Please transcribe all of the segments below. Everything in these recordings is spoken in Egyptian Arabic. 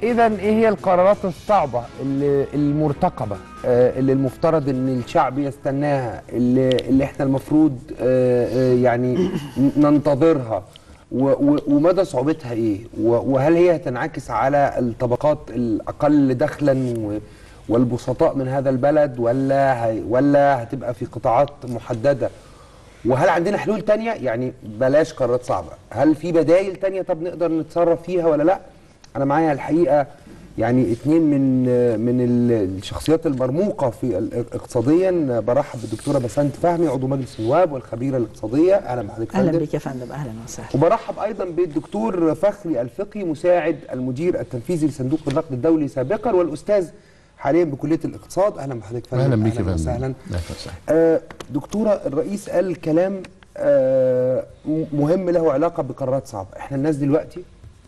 اذا ايه هي القرارات الصعبه اللي المرتقبه آه، اللي المفترض ان الشعب يستناها اللي, اللي احنا المفروض آه، آه، يعني ننتظرها و- و- ومدى صعوبتها ايه و- وهل هي هتنعكس على الطبقات الاقل دخلا و- والبسطاء من هذا البلد ولا هي ولا هتبقى في قطاعات محدده وهل عندنا حلول تانية يعني بلاش قرارات صعبة هل في بدايل تانية طب نقدر نتصرف فيها ولا لا انا معايا الحقيقة يعني اتنين من من ال- الشخصيات المرموقة في ال- اقتصاديا برحب بالدكتورة بسنت فهمي عضو مجلس النواب والخبيرة الاقتصادية اهلا بحضرتك اهلا فندم. بك يا فندم اهلا وسهلا وبرحب ايضا بالدكتور فخري الفقي مساعد المدير التنفيذي لصندوق النقد الدولي سابقا والاستاذ حاليا بكليه الاقتصاد اهلا بحضرتك فندم اهلا بيك يا فندم وسهلا اهلا وسهلا آه، دكتوره الرئيس قال كلام آه، م- مهم له علاقه بقرارات صعبه احنا الناس دلوقتي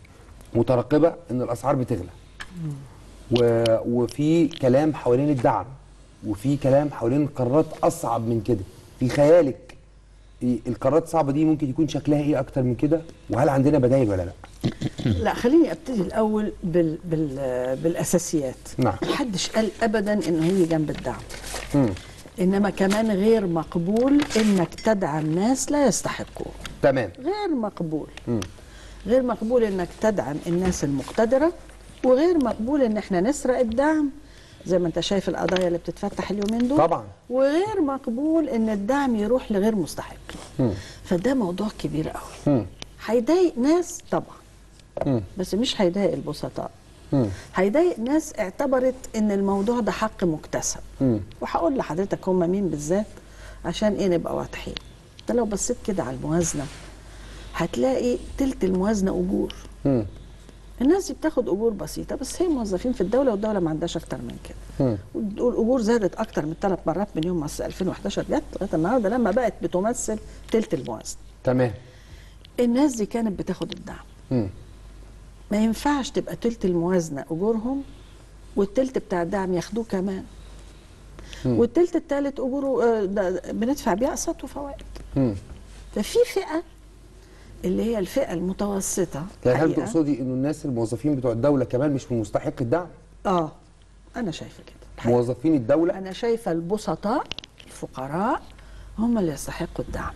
مترقبه ان الاسعار بتغلى و... وفي كلام حوالين الدعم وفي كلام حوالين قرارات اصعب من كده في خيالك إيه القرارات الصعبه دي ممكن يكون شكلها ايه اكتر من كده وهل عندنا بدايل ولا لا لا خليني ابتدي الاول بال بال بالاساسيات نعم. محدش قال ابدا انه هي جنب الدعم مم. انما كمان غير مقبول انك تدعم ناس لا يستحقوه تمام غير مقبول مم. غير مقبول انك تدعم الناس المقتدره وغير مقبول ان احنا نسرق الدعم زي ما انت شايف القضايا اللي بتتفتح اليومين دول طبعا وغير مقبول ان الدعم يروح لغير مستحق مم. فده موضوع كبير قوي مم. هيضايق ناس طبعا مم. بس مش هيضايق البسطاء مم. هيضايق ناس اعتبرت ان الموضوع ده حق مكتسب مم. وهقول لحضرتك هم مين بالذات عشان ايه نبقى واضحين انت لو بصيت كده على الموازنه هتلاقي تلت الموازنه اجور مم. الناس دي بتاخد اجور بسيطه بس هي موظفين في الدوله والدوله ما عندهاش اكتر من كده مم. والاجور زادت اكتر من ثلاث مرات من يوم ما 2011 جت لغايه النهارده لما بقت بتمثل تلت الموازنه تمام الناس دي كانت بتاخد الدعم مم. ما ينفعش تبقى تلت الموازنه اجورهم والتلت بتاع الدعم ياخدوه كمان مم. والتلت التالت اجوره آه، ده بندفع بيه اقساط وفوائد مم. ففي فئه اللي هي الفئه المتوسطه يعني هل حقيقة. تقصدي انه الناس الموظفين بتوع الدوله كمان مش من مستحق الدعم اه انا شايفه كده الحقيقة. موظفين الدوله انا شايفه البسطاء الفقراء هم اللي يستحقوا الدعم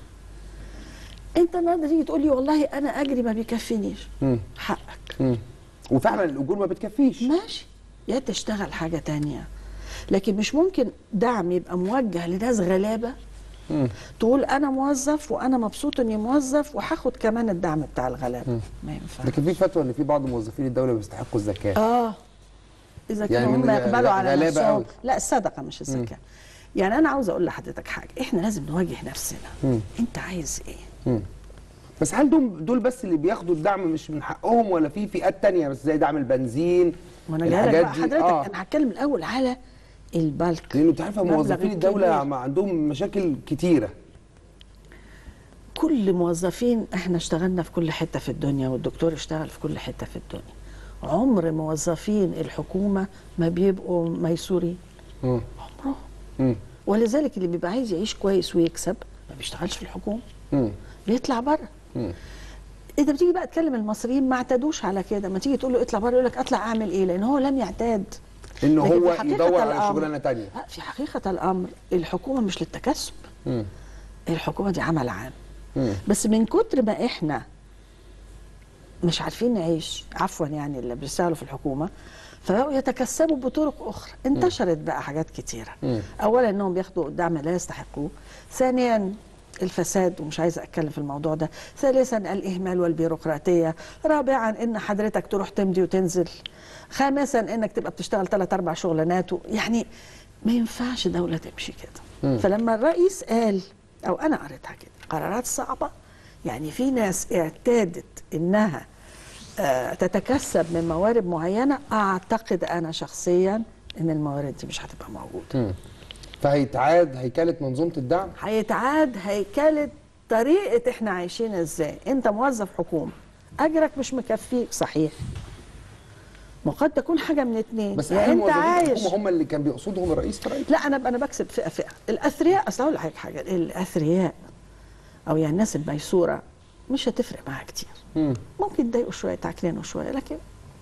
انت النهارده تيجي تقول لي والله انا اجري ما بيكفينيش مم. حقك مم. وفعلا الاجور ما بتكفيش ماشي يا تشتغل حاجه تانية لكن مش ممكن دعم يبقى موجه لناس غلابه مم. تقول انا موظف وانا مبسوط اني موظف وهاخد كمان الدعم بتاع الغلابه ما ينفعش لكن في فتوى ان في بعض موظفين الدوله بيستحقوا الزكاه اه اذا يعني كانوا من هم غ- يقبلوا على غلابة نفسهم أوي. لا الصدقه مش الزكاه يعني انا عاوزه اقول لحضرتك حاجه احنا لازم نواجه نفسنا مم. انت عايز ايه مم. بس هل دول دول بس اللي بياخدوا الدعم مش من حقهم ولا في فئات تانية بس زي دعم البنزين وانا جاي لك الحاجات بقى دي؟ حضرتك آه. انا هتكلم الاول على البلك لانه انت عارفه مبلغ موظفين الدوله الكبير. عم- عندهم مشاكل كتيره كل موظفين احنا اشتغلنا في كل حته في الدنيا والدكتور اشتغل في كل حته في الدنيا عمر موظفين الحكومه ما بيبقوا ميسورين مم. عمرهم مم. ولذلك اللي بيبقى عايز يعيش كويس ويكسب ما بيشتغلش في الحكومه مم. بيطلع بره مم. انت بتيجي بقى تكلم المصريين ما اعتادوش على كده ما تيجي تقول له اطلع بره يقول لك اطلع اعمل ايه لان هو لم يعتاد ان لكن هو في حقيقة يدور على الأمر- شغلانه تانية لا في حقيقه الامر الحكومه مش للتكسب مم. الحكومه دي عمل عام مم. بس من كتر ما احنا مش عارفين نعيش عفوا يعني اللي بيشتغلوا في الحكومه فبقوا يتكسبوا بطرق اخرى انتشرت بقى حاجات كتيره مم. اولا انهم بياخدوا دعم لا يستحقوه ثانيا الفساد ومش عايزه اتكلم في الموضوع ده ثالثا الاهمال والبيروقراطيه رابعا ان حضرتك تروح تمضي وتنزل خامسا انك تبقى بتشتغل ثلاث اربع شغلانات و- يعني ما ينفعش دوله تمشي كده مم. فلما الرئيس قال او انا قريتها كده قرارات صعبه يعني في ناس اعتادت انها آه، تتكسب من موارد معينه اعتقد انا شخصيا ان الموارد دي مش هتبقى موجوده مم. فهيتعاد هيكله منظومه الدعم هيتعاد هيكله طريقه احنا عايشين ازاي انت موظف حكومه اجرك مش مكفيك صحيح ما قد تكون حاجه من اتنين بس يا هل انت موظفين عايش الحكومه هم اللي كان بيقصدهم الرئيس في رايك لا انا انا بكسب فئه فئه الاثرياء اصل اقول لحضرتك حاجه الاثرياء او يعني الناس الميسوره مش هتفرق معاها كتير مم. ممكن يضايقوا شويه تعكننوا شويه لكن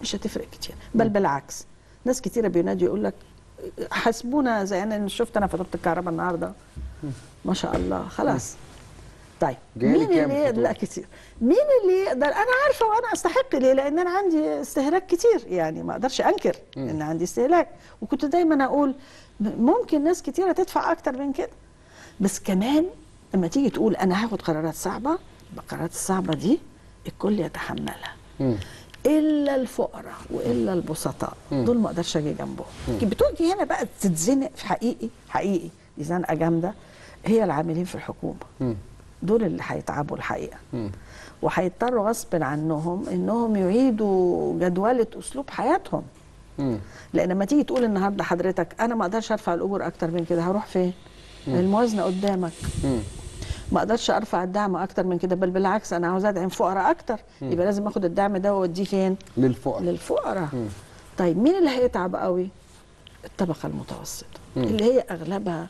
مش هتفرق كتير بل بالعكس ناس كتيره بينادوا يقول لك حاسبونا زي انا شفت انا فاتوره الكهرباء النهارده ما شاء الله خلاص طيب جالي مين كام اللي فاتورة؟ لا كتير مين اللي يقدر انا عارفه وانا استحق ليه لان انا عندي استهلاك كتير يعني ما اقدرش انكر ان عندي استهلاك وكنت دايما اقول ممكن ناس كتيره تدفع اكتر من كده بس كمان لما تيجي تقول انا هاخد قرارات صعبه القرارات الصعبه دي الكل يتحملها مم. الا الفقراء والا البسطاء دول ما اقدرش اجي جنبهم لكن بتيجي هنا بقى تتزنق في حقيقي حقيقي دي زنقه جامده هي العاملين في الحكومه مم. دول اللي هيتعبوا الحقيقه مم. وهيضطروا غصب عنهم انهم يعيدوا جدوله اسلوب حياتهم مم. لان لما تيجي تقول النهارده حضرتك انا ما اقدرش ارفع الاجور اكتر من كده هروح فين الموازنه قدامك مم. ما اقدرش ارفع الدعم اكتر من كده بل بالعكس انا عاوز ادعم فقراء اكتر يبقى لازم اخد الدعم ده واوديه فين للفقراء للفقراء طيب مين اللي هيتعب قوي الطبقه المتوسطه اللي هي اغلبها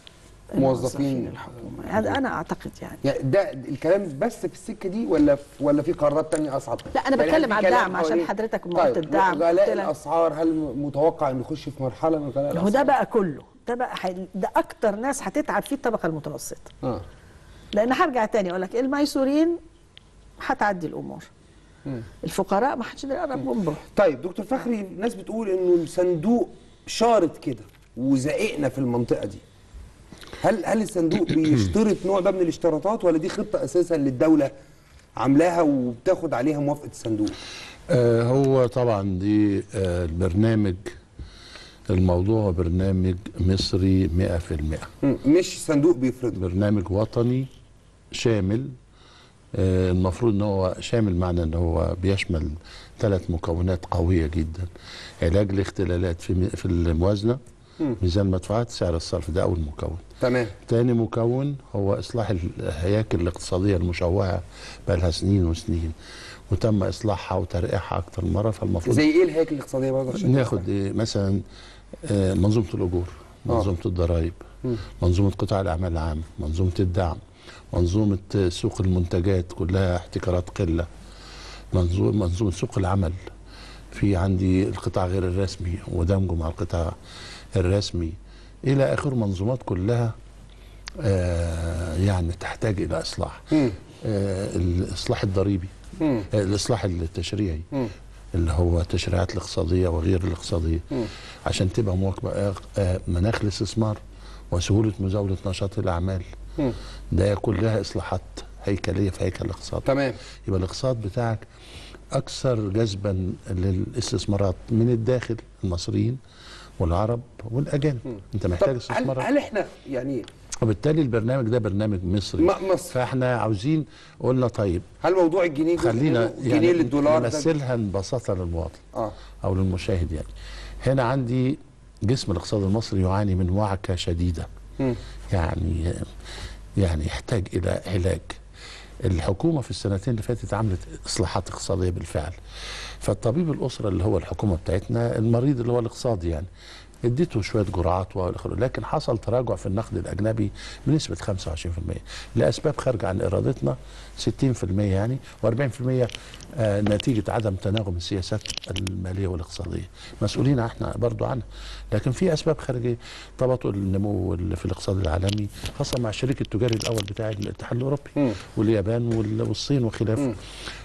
موظفين. الحكومه هذا انا اعتقد يعني يعني ده الكلام بس في السكه دي ولا في ولا في قرارات تانية اصعب؟ لا، أنا يعني بتكلم هل في على كلام الدعم عشان حوالين- حضرتك ما قلت طيب الدعم، غلاء قلت لك- الاسعار هل متوقع انه يخش في مرحله من غلاء هو الاسعار؟ ده بقى كله ده بقى حي... ده اكتر ناس هتتعب فيه الطبقه المتوسطه اه لان هرجع تاني اقول لك الميسورين هتعدي الامور الفقراء ما حدش يقرب جنبهم طيب دكتور فخري ناس بتقول انه الصندوق شارط كده وزققنا في المنطقه دي هل هل الصندوق بيشترط نوع ده من الاشتراطات ولا دي خطه اساسا للدوله عاملاها وبتاخد عليها موافقه الصندوق؟ آه هو طبعا دي آه البرنامج الموضوع برنامج مصري 100% مم. مش صندوق بيفرضه برنامج وطني شامل آه المفروض ان هو شامل معنى ان هو بيشمل ثلاث مكونات قويه جدا علاج الاختلالات في في الموازنه ميزان المدفوعات سعر الصرف ده اول مكون تمام تاني مكون هو اصلاح الهياكل الاقتصاديه المشوهه بقى لها سنين وسنين وتم اصلاحها وترقيعها اكتر من مره فالمفروض زي ايه الهياكل الاقتصاديه برضه عشان ناخد إيه مثلا آه، منظومه الاجور منظومه الضرائب منظومه قطاع الاعمال العام منظومه الدعم منظومه آه، سوق المنتجات كلها احتكارات قله منظومه منظومه سوق العمل في عندي القطاع غير الرسمي ودمجه مع القطاع الرسمي الى اخر منظومات كلها آه يعني تحتاج الى اصلاح مم. آه الاصلاح الضريبي مم. آه الاصلاح التشريعي مم. اللي هو التشريعات الاقتصاديه وغير الاقتصاديه عشان تبقى مواكبه آه، آه، مناخ الاستثمار وسهوله مزاوله نشاط الاعمال مم. ده كلها اصلاحات هيكليه في هيكل الاقتصاد تمام يبقى الاقتصاد بتاعك اكثر جذبا للاستثمارات من الداخل المصريين والعرب والاجانب انت محتاج طب هل, استثمارات هل احنا يعني وبالتالي البرنامج ده برنامج مصري م- مصر. فاحنا عاوزين قلنا طيب هل موضوع الجنيه جزء خلينا منه؟ جنيه يعني للدولار ده نمثلها ببساطه للمواطن اه او للمشاهد يعني هنا عندي جسم الاقتصاد المصري يعاني من وعكه شديده مم. يعني يعني يحتاج الى علاج الحكومه في السنتين اللي فاتت عملت اصلاحات اقتصاديه بالفعل فالطبيب الاسره اللي هو الحكومه بتاعتنا المريض اللي هو الاقتصادي يعني اديته شويه جرعات والى اخره لكن حصل تراجع في النقد الاجنبي بنسبه 25% لاسباب خارجه عن ارادتنا 60% يعني و40% آه نتيجه عدم تناغم السياسات الماليه والاقتصاديه مسؤولين احنا برضو عنها لكن في اسباب خارجيه تباطؤ النمو ال- في الاقتصاد العالمي خاصه مع الشريك التجاري الاول بتاع الاتحاد الاوروبي واليابان وال- والصين وخلافه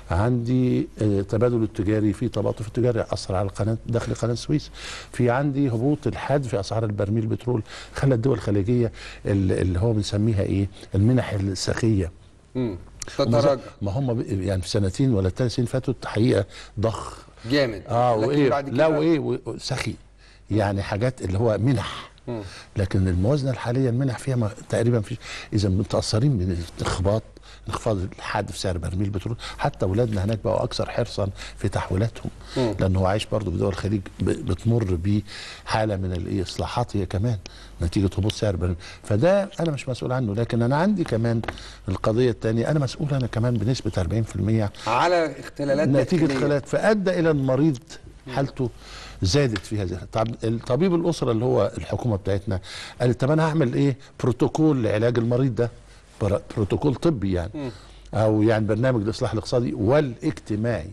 عندي آه، تبادل التجاري في تباطؤ في التجاري اثر على القناه داخل قناه السويس في عندي هبوط الحاد في اسعار البرميل البترول خلى الدول الخليجيه ال- اللي هو بنسميها ايه المنح السخيه مم. وما زال- تتراجع ما هم ب- يعني في سنتين ولا ثلاث سنين فاتوا حقيقه ضخ جامد اه لكن وايه بعد لا كده- وايه و- سخي يعني حاجات اللي هو منح لكن الموازنه الحاليه المنح فيها ما تقريبا فيش اذا متاثرين من الانخفاض انخفاض الحاد في سعر برميل البترول حتى اولادنا هناك بقوا اكثر حرصا في تحويلاتهم لان هو عايش برضه بدول الخليج ب- بتمر بحاله من الايه اصلاحات هي كمان نتيجه هبوط سعر برميل فده انا مش مسؤول عنه لكن انا عندي كمان القضيه الثانيه انا مسؤول انا كمان بنسبه 40% على اختلالات نتيجه داخلية. خلات فادى الى المريض حالته زادت في هذه طب الطبيب الاسره اللي هو الحكومه بتاعتنا قال طب انا هعمل ايه بروتوكول لعلاج المريض ده بر- بروتوكول طبي يعني او يعني برنامج الاصلاح الاقتصادي والاجتماعي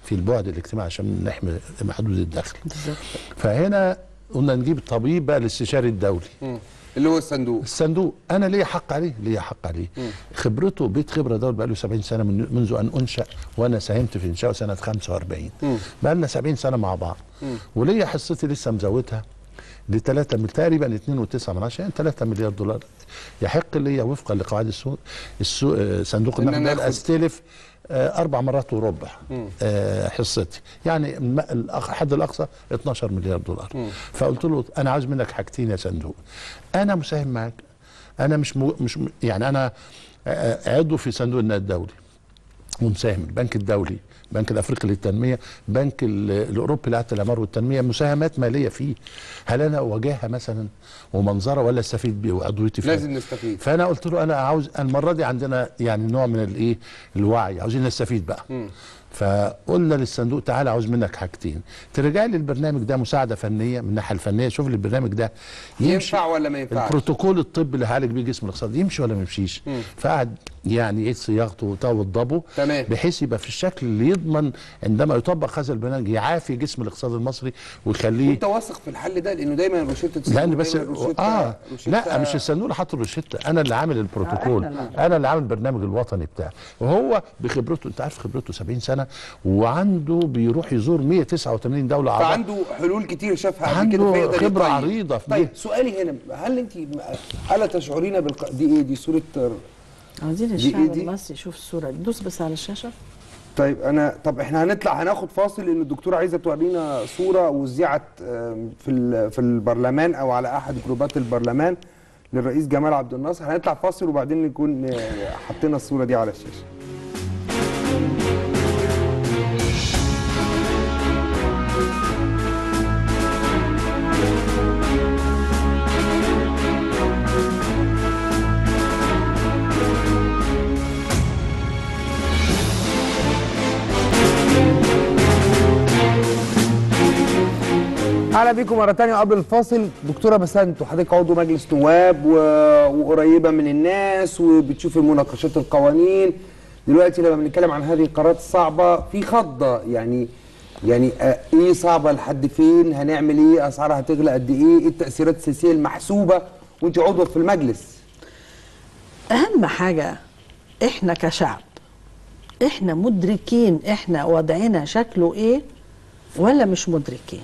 في البعد الاجتماعي عشان نحمي محدود الدخل فهنا قلنا نجيب طبيب بقى الاستشاري الدولي مم. اللي هو الصندوق الصندوق انا ليا حق عليه ليا حق عليه خبرته بيت خبره دول بقى له 70 سنه من منذ ان انشا وانا ساهمت في انشائه سنه 45 بقى لنا 70 سنه مع بعض وليا حصتي لسه مزودها ل 3 تقريبا 2.9 من عشرة يعني 3 مليار دولار يحق ليا وفقا لقواعد السوق السوق آه، صندوق إن النقد أنا ده آخد- استلف آه، اربع مرات وربع آه، حصتي يعني الم- الأق- الحد الاقصى 12 مليار دولار فقلت له انا عاوز منك حاجتين يا صندوق انا مساهم معاك انا مش مو مش م- يعني انا آه، عضو في صندوق النقد الدولي ومساهم البنك الدولي البنك الافريقي للتنميه بنك ال- الاوروبي لاعاده الاعمار والتنميه مساهمات ماليه فيه هل انا اواجهها مثلا ومنظره ولا استفيد بيه وعضويتي فيه لازم نستفيد فانا قلت له انا عاوز المره دي عندنا يعني نوع من الايه الوعي عاوزين نستفيد بقى فقلنا للصندوق تعالى عاوز منك حاجتين ترجع لي البرنامج ده مساعده فنيه من الناحيه الفنيه شوف لي البرنامج ده يمشي ينفع ولا ما ينفعش البروتوكول الطبي اللي هيعالج بيه جسم الاقتصاد يمشي ولا ما يمشيش فقعد يعني ايه صياغته وتوضبه تمام. بحيث يبقى في الشكل اللي يضمن عندما يطبق هذا البرنامج يعافي جسم الاقتصاد المصري ويخليه انت واثق في الحل ده لانه دايما روشته الصندوق لان بس دايماً روشتة- اه روشتة- لا مش الصندوق اللي حاطط الروشته انا اللي عامل البروتوكول آه، إحنا انا اللي عامل البرنامج الوطني بتاعه وهو بخبرته انت عارف خبرته 70 سنه وعنده بيروح يزور 189 دوله عربيه فعنده حلول كتير شافها قبل عنده كده فيقدر خبرة يطيب. عريضة في طيب دي. سؤالي هنا هل انت الا تشعرين بالق... دي ايه دي صوره عاوزين دي الشعب إيه دي؟ المصري يشوف الصوره دي دوس بس على الشاشه طيب انا طب احنا هنطلع هناخد فاصل لان الدكتوره عايزه تورينا صوره وزعت آم، في ال- في البرلمان او على احد جروبات البرلمان للرئيس جمال عبد الناصر هنطلع فاصل وبعدين نكون آه، حطينا الصوره دي على الشاشه اهلا بيكم مره تانية قبل الفاصل دكتوره بسنت وحضرتك عضو مجلس نواب و... وقريبه من الناس وبتشوف مناقشات القوانين دلوقتي لما بنتكلم عن هذه القرارات الصعبه في خضه يعني يعني آه، ايه صعبه لحد فين هنعمل ايه اسعارها هتغلى قد ايه ايه التاثيرات السياسيه المحسوبه وانت عضوه في المجلس اهم حاجه احنا كشعب احنا مدركين احنا وضعنا شكله ايه ولا مش مدركين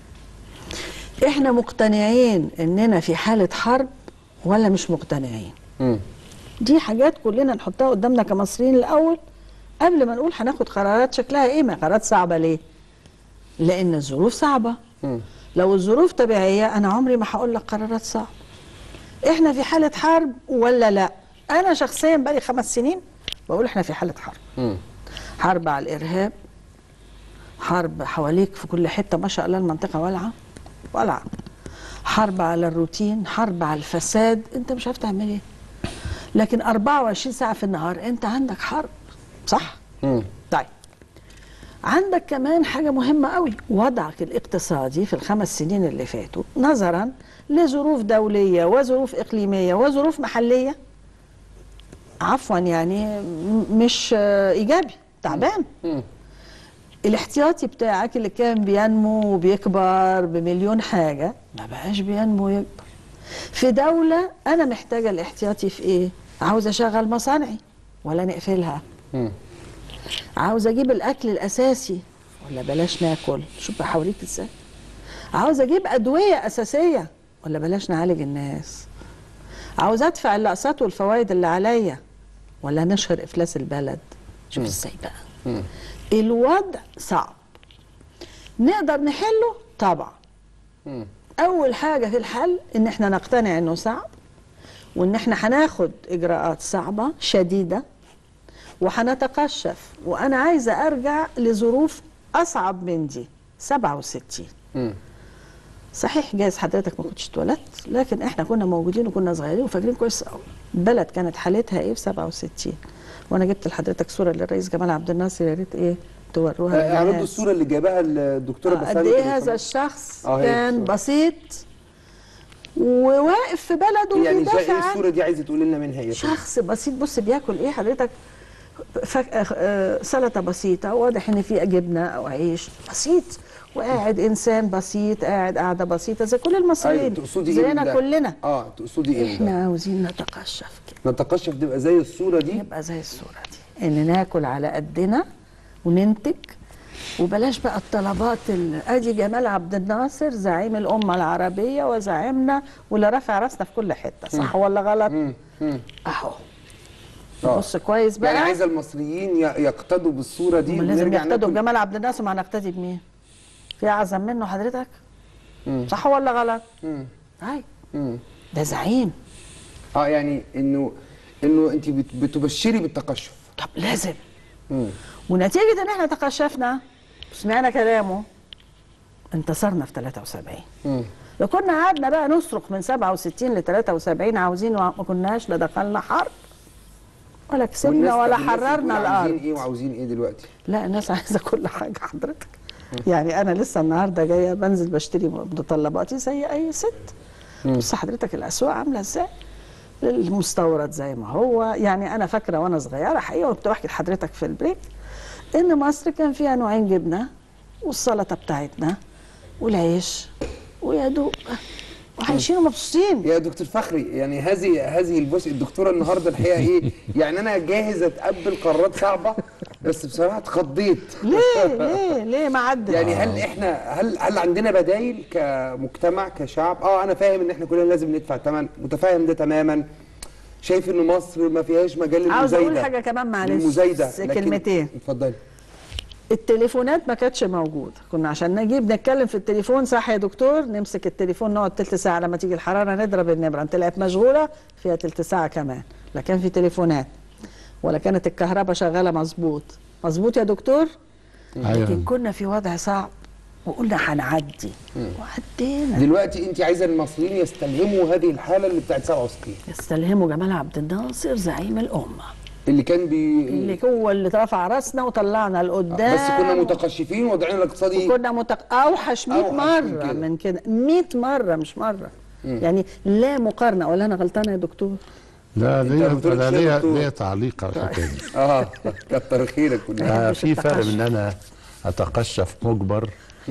احنا مقتنعين اننا في حاله حرب ولا مش مقتنعين مم. دي حاجات كلنا نحطها قدامنا كمصريين الاول قبل ما نقول هناخد قرارات شكلها ايه ما قرارات صعبه ليه لان الظروف صعبه مم. لو الظروف طبيعيه انا عمري ما هقول لك قرارات صعبه احنا في حاله حرب ولا لا انا شخصيا بقالي خمس سنين بقول احنا في حاله حرب مم. حرب على الارهاب حرب حواليك في كل حته ما شاء الله المنطقه والعه والعه حرب على الروتين حرب على الفساد انت مش عارف تعمل ايه لكن 24 ساعه في النهار انت عندك حرب صح مم. طيب عندك كمان حاجة مهمة قوي وضعك الاقتصادي في الخمس سنين اللي فاتوا نظرا لظروف دولية وظروف إقليمية وظروف محلية عفوا يعني م- مش آه، إيجابي تعبان مم. الاحتياطي بتاعك اللي كان بينمو وبيكبر بمليون حاجة ما بقاش بينمو ويكبر في دولة أنا محتاجة الاحتياطي في إيه؟ عاوز أشغل مصانعي ولا نقفلها مم. عاوز اجيب الاكل الاساسي ولا بلاش ناكل شوف بحوريك ازاي عاوز اجيب ادويه اساسيه ولا بلاش نعالج الناس عاوز ادفع الاقساط والفوائد اللي عليا ولا نشهر افلاس البلد شوف ازاي بقى مم. الوضع صعب نقدر نحله طبعا مم. اول حاجه في الحل ان احنا نقتنع انه صعب وان احنا هناخد اجراءات صعبه شديده وهنتقشف وانا عايزه ارجع لظروف اصعب من دي 67 مم. صحيح جايز حضرتك ما كنتش اتولدت لكن احنا كنا موجودين وكنا صغيرين وفاكرين كويس قوي البلد كانت حالتها ايه في 67 وانا جبت لحضرتك صوره للرئيس جمال عبد الناصر يا ريت ايه توروها آه، اعرضوا للناس. الصوره اللي جابها الدكتوره آه، بسنت قد ايه هذا الشخص آه، هي كان الصورة. بسيط وواقف في بلده يعني شا- وبيدافع ايه عن الصوره دي عايزه تقول لنا منها ايه شخص بسيط بص بياكل ايه حضرتك فك... آه، سلطه بسيطه واضح ان في جبنه او عيش بسيط وقاعد انسان بسيط قاعد قاعده بسيطه زي كل ايوه المصريين تقصدي ايه زينا ده؟ كلنا اه تقصدي ايه ده؟ احنا عاوزين نتقشف كده نتقشف تبقى زي الصوره دي يبقى زي الصوره دي ان ناكل على قدنا وننتج وبلاش بقى الطلبات ال- ادي جمال عبد الناصر زعيم الامه العربيه وزعيمنا واللي رافع راسنا في كل حته صح ولا غلط؟ مم. مم. اهو آه. بص كويس بقى يعني عايزه المصريين ي- يقتدوا بالصوره دي هم لازم ونرجع يقتدوا ناكل- بجمال عبد الناصر ما هنقتدي بمين؟ في اعظم منه حضرتك؟ مم. صح ولا غلط؟ مم. هاي مم. ده زعيم اه يعني انه انه انت بت- بتبشري بالتقشف طب لازم مم. ونتيجه ان احنا تقشفنا سمعنا كلامه انتصرنا في 73 مم. لو كنا قعدنا بقى نصرخ من 67 ل 73 عاوزين وما كناش لا دخلنا حرب ولا كسبنا والناس- ولا طب الناس حررنا بتقول عاوزين الارض ايه وعاوزين ايه دلوقتي لا الناس عايزه كل حاجه حضرتك يعني انا لسه النهارده جايه بنزل بشتري متطلباتي زي اي ست بص حضرتك الاسواق عامله ازاي المستورد زي ما هو يعني انا فاكره وانا صغيره حقيقه وكنت بحكي لحضرتك في البريك ان مصر كان فيها نوعين جبنه والسلطه بتاعتنا والعيش ويا دوب وعايشين مبسوطين يا دكتور فخري يعني هذه هذه البص الدكتوره النهارده الحقيقه ايه يعني انا جاهز اتقبل قرارات صعبه بس بصراحه اتخضيت ليه ليه ليه ما عدت يعني هل احنا هل هل عندنا بدايل كمجتمع كشعب اه انا فاهم ان احنا كلنا لازم ندفع ثمن متفاهم ده تماما شايف ان مصر ما فيهاش مجال عاوز للمزايده اقول حاجه كمان معلش للمزايده بس لكن- كلمتين اتفضلي التليفونات ما كانتش موجوده كنا عشان نجيب نتكلم في التليفون صح يا دكتور نمسك التليفون نقعد تلت ساعه لما تيجي الحراره نضرب النمره انت طلعت مشغوله فيها تلت ساعه كمان لا كان في تليفونات ولا كانت الكهرباء شغاله مظبوط مظبوط يا دكتور لكن ايوه كنا في وضع صعب وقلنا هنعدي وعدينا دلوقتي انت عايزه المصريين يستلهموا هذه الحاله اللي بتاعت 67 يستلهموا جمال عبد الناصر زعيم الامه اللي كان بي اللي هو اللي رفع راسنا وطلعنا لقدام بس كنا متقشفين وضعنا الاقتصادي وكنا متق... اوحش 100 أوحش من مره كده. من كده 100 مره مش مره يعني لا مقارنه ولا انا غلطانه يا دكتور لا أنت ليا قلت لك انا شيء ليا دكتور. ليا تعليق على الحكايه دي اه كتر خيرك كلها آه، بحبش في فرق التقشف. ان انا اتقشف مجبر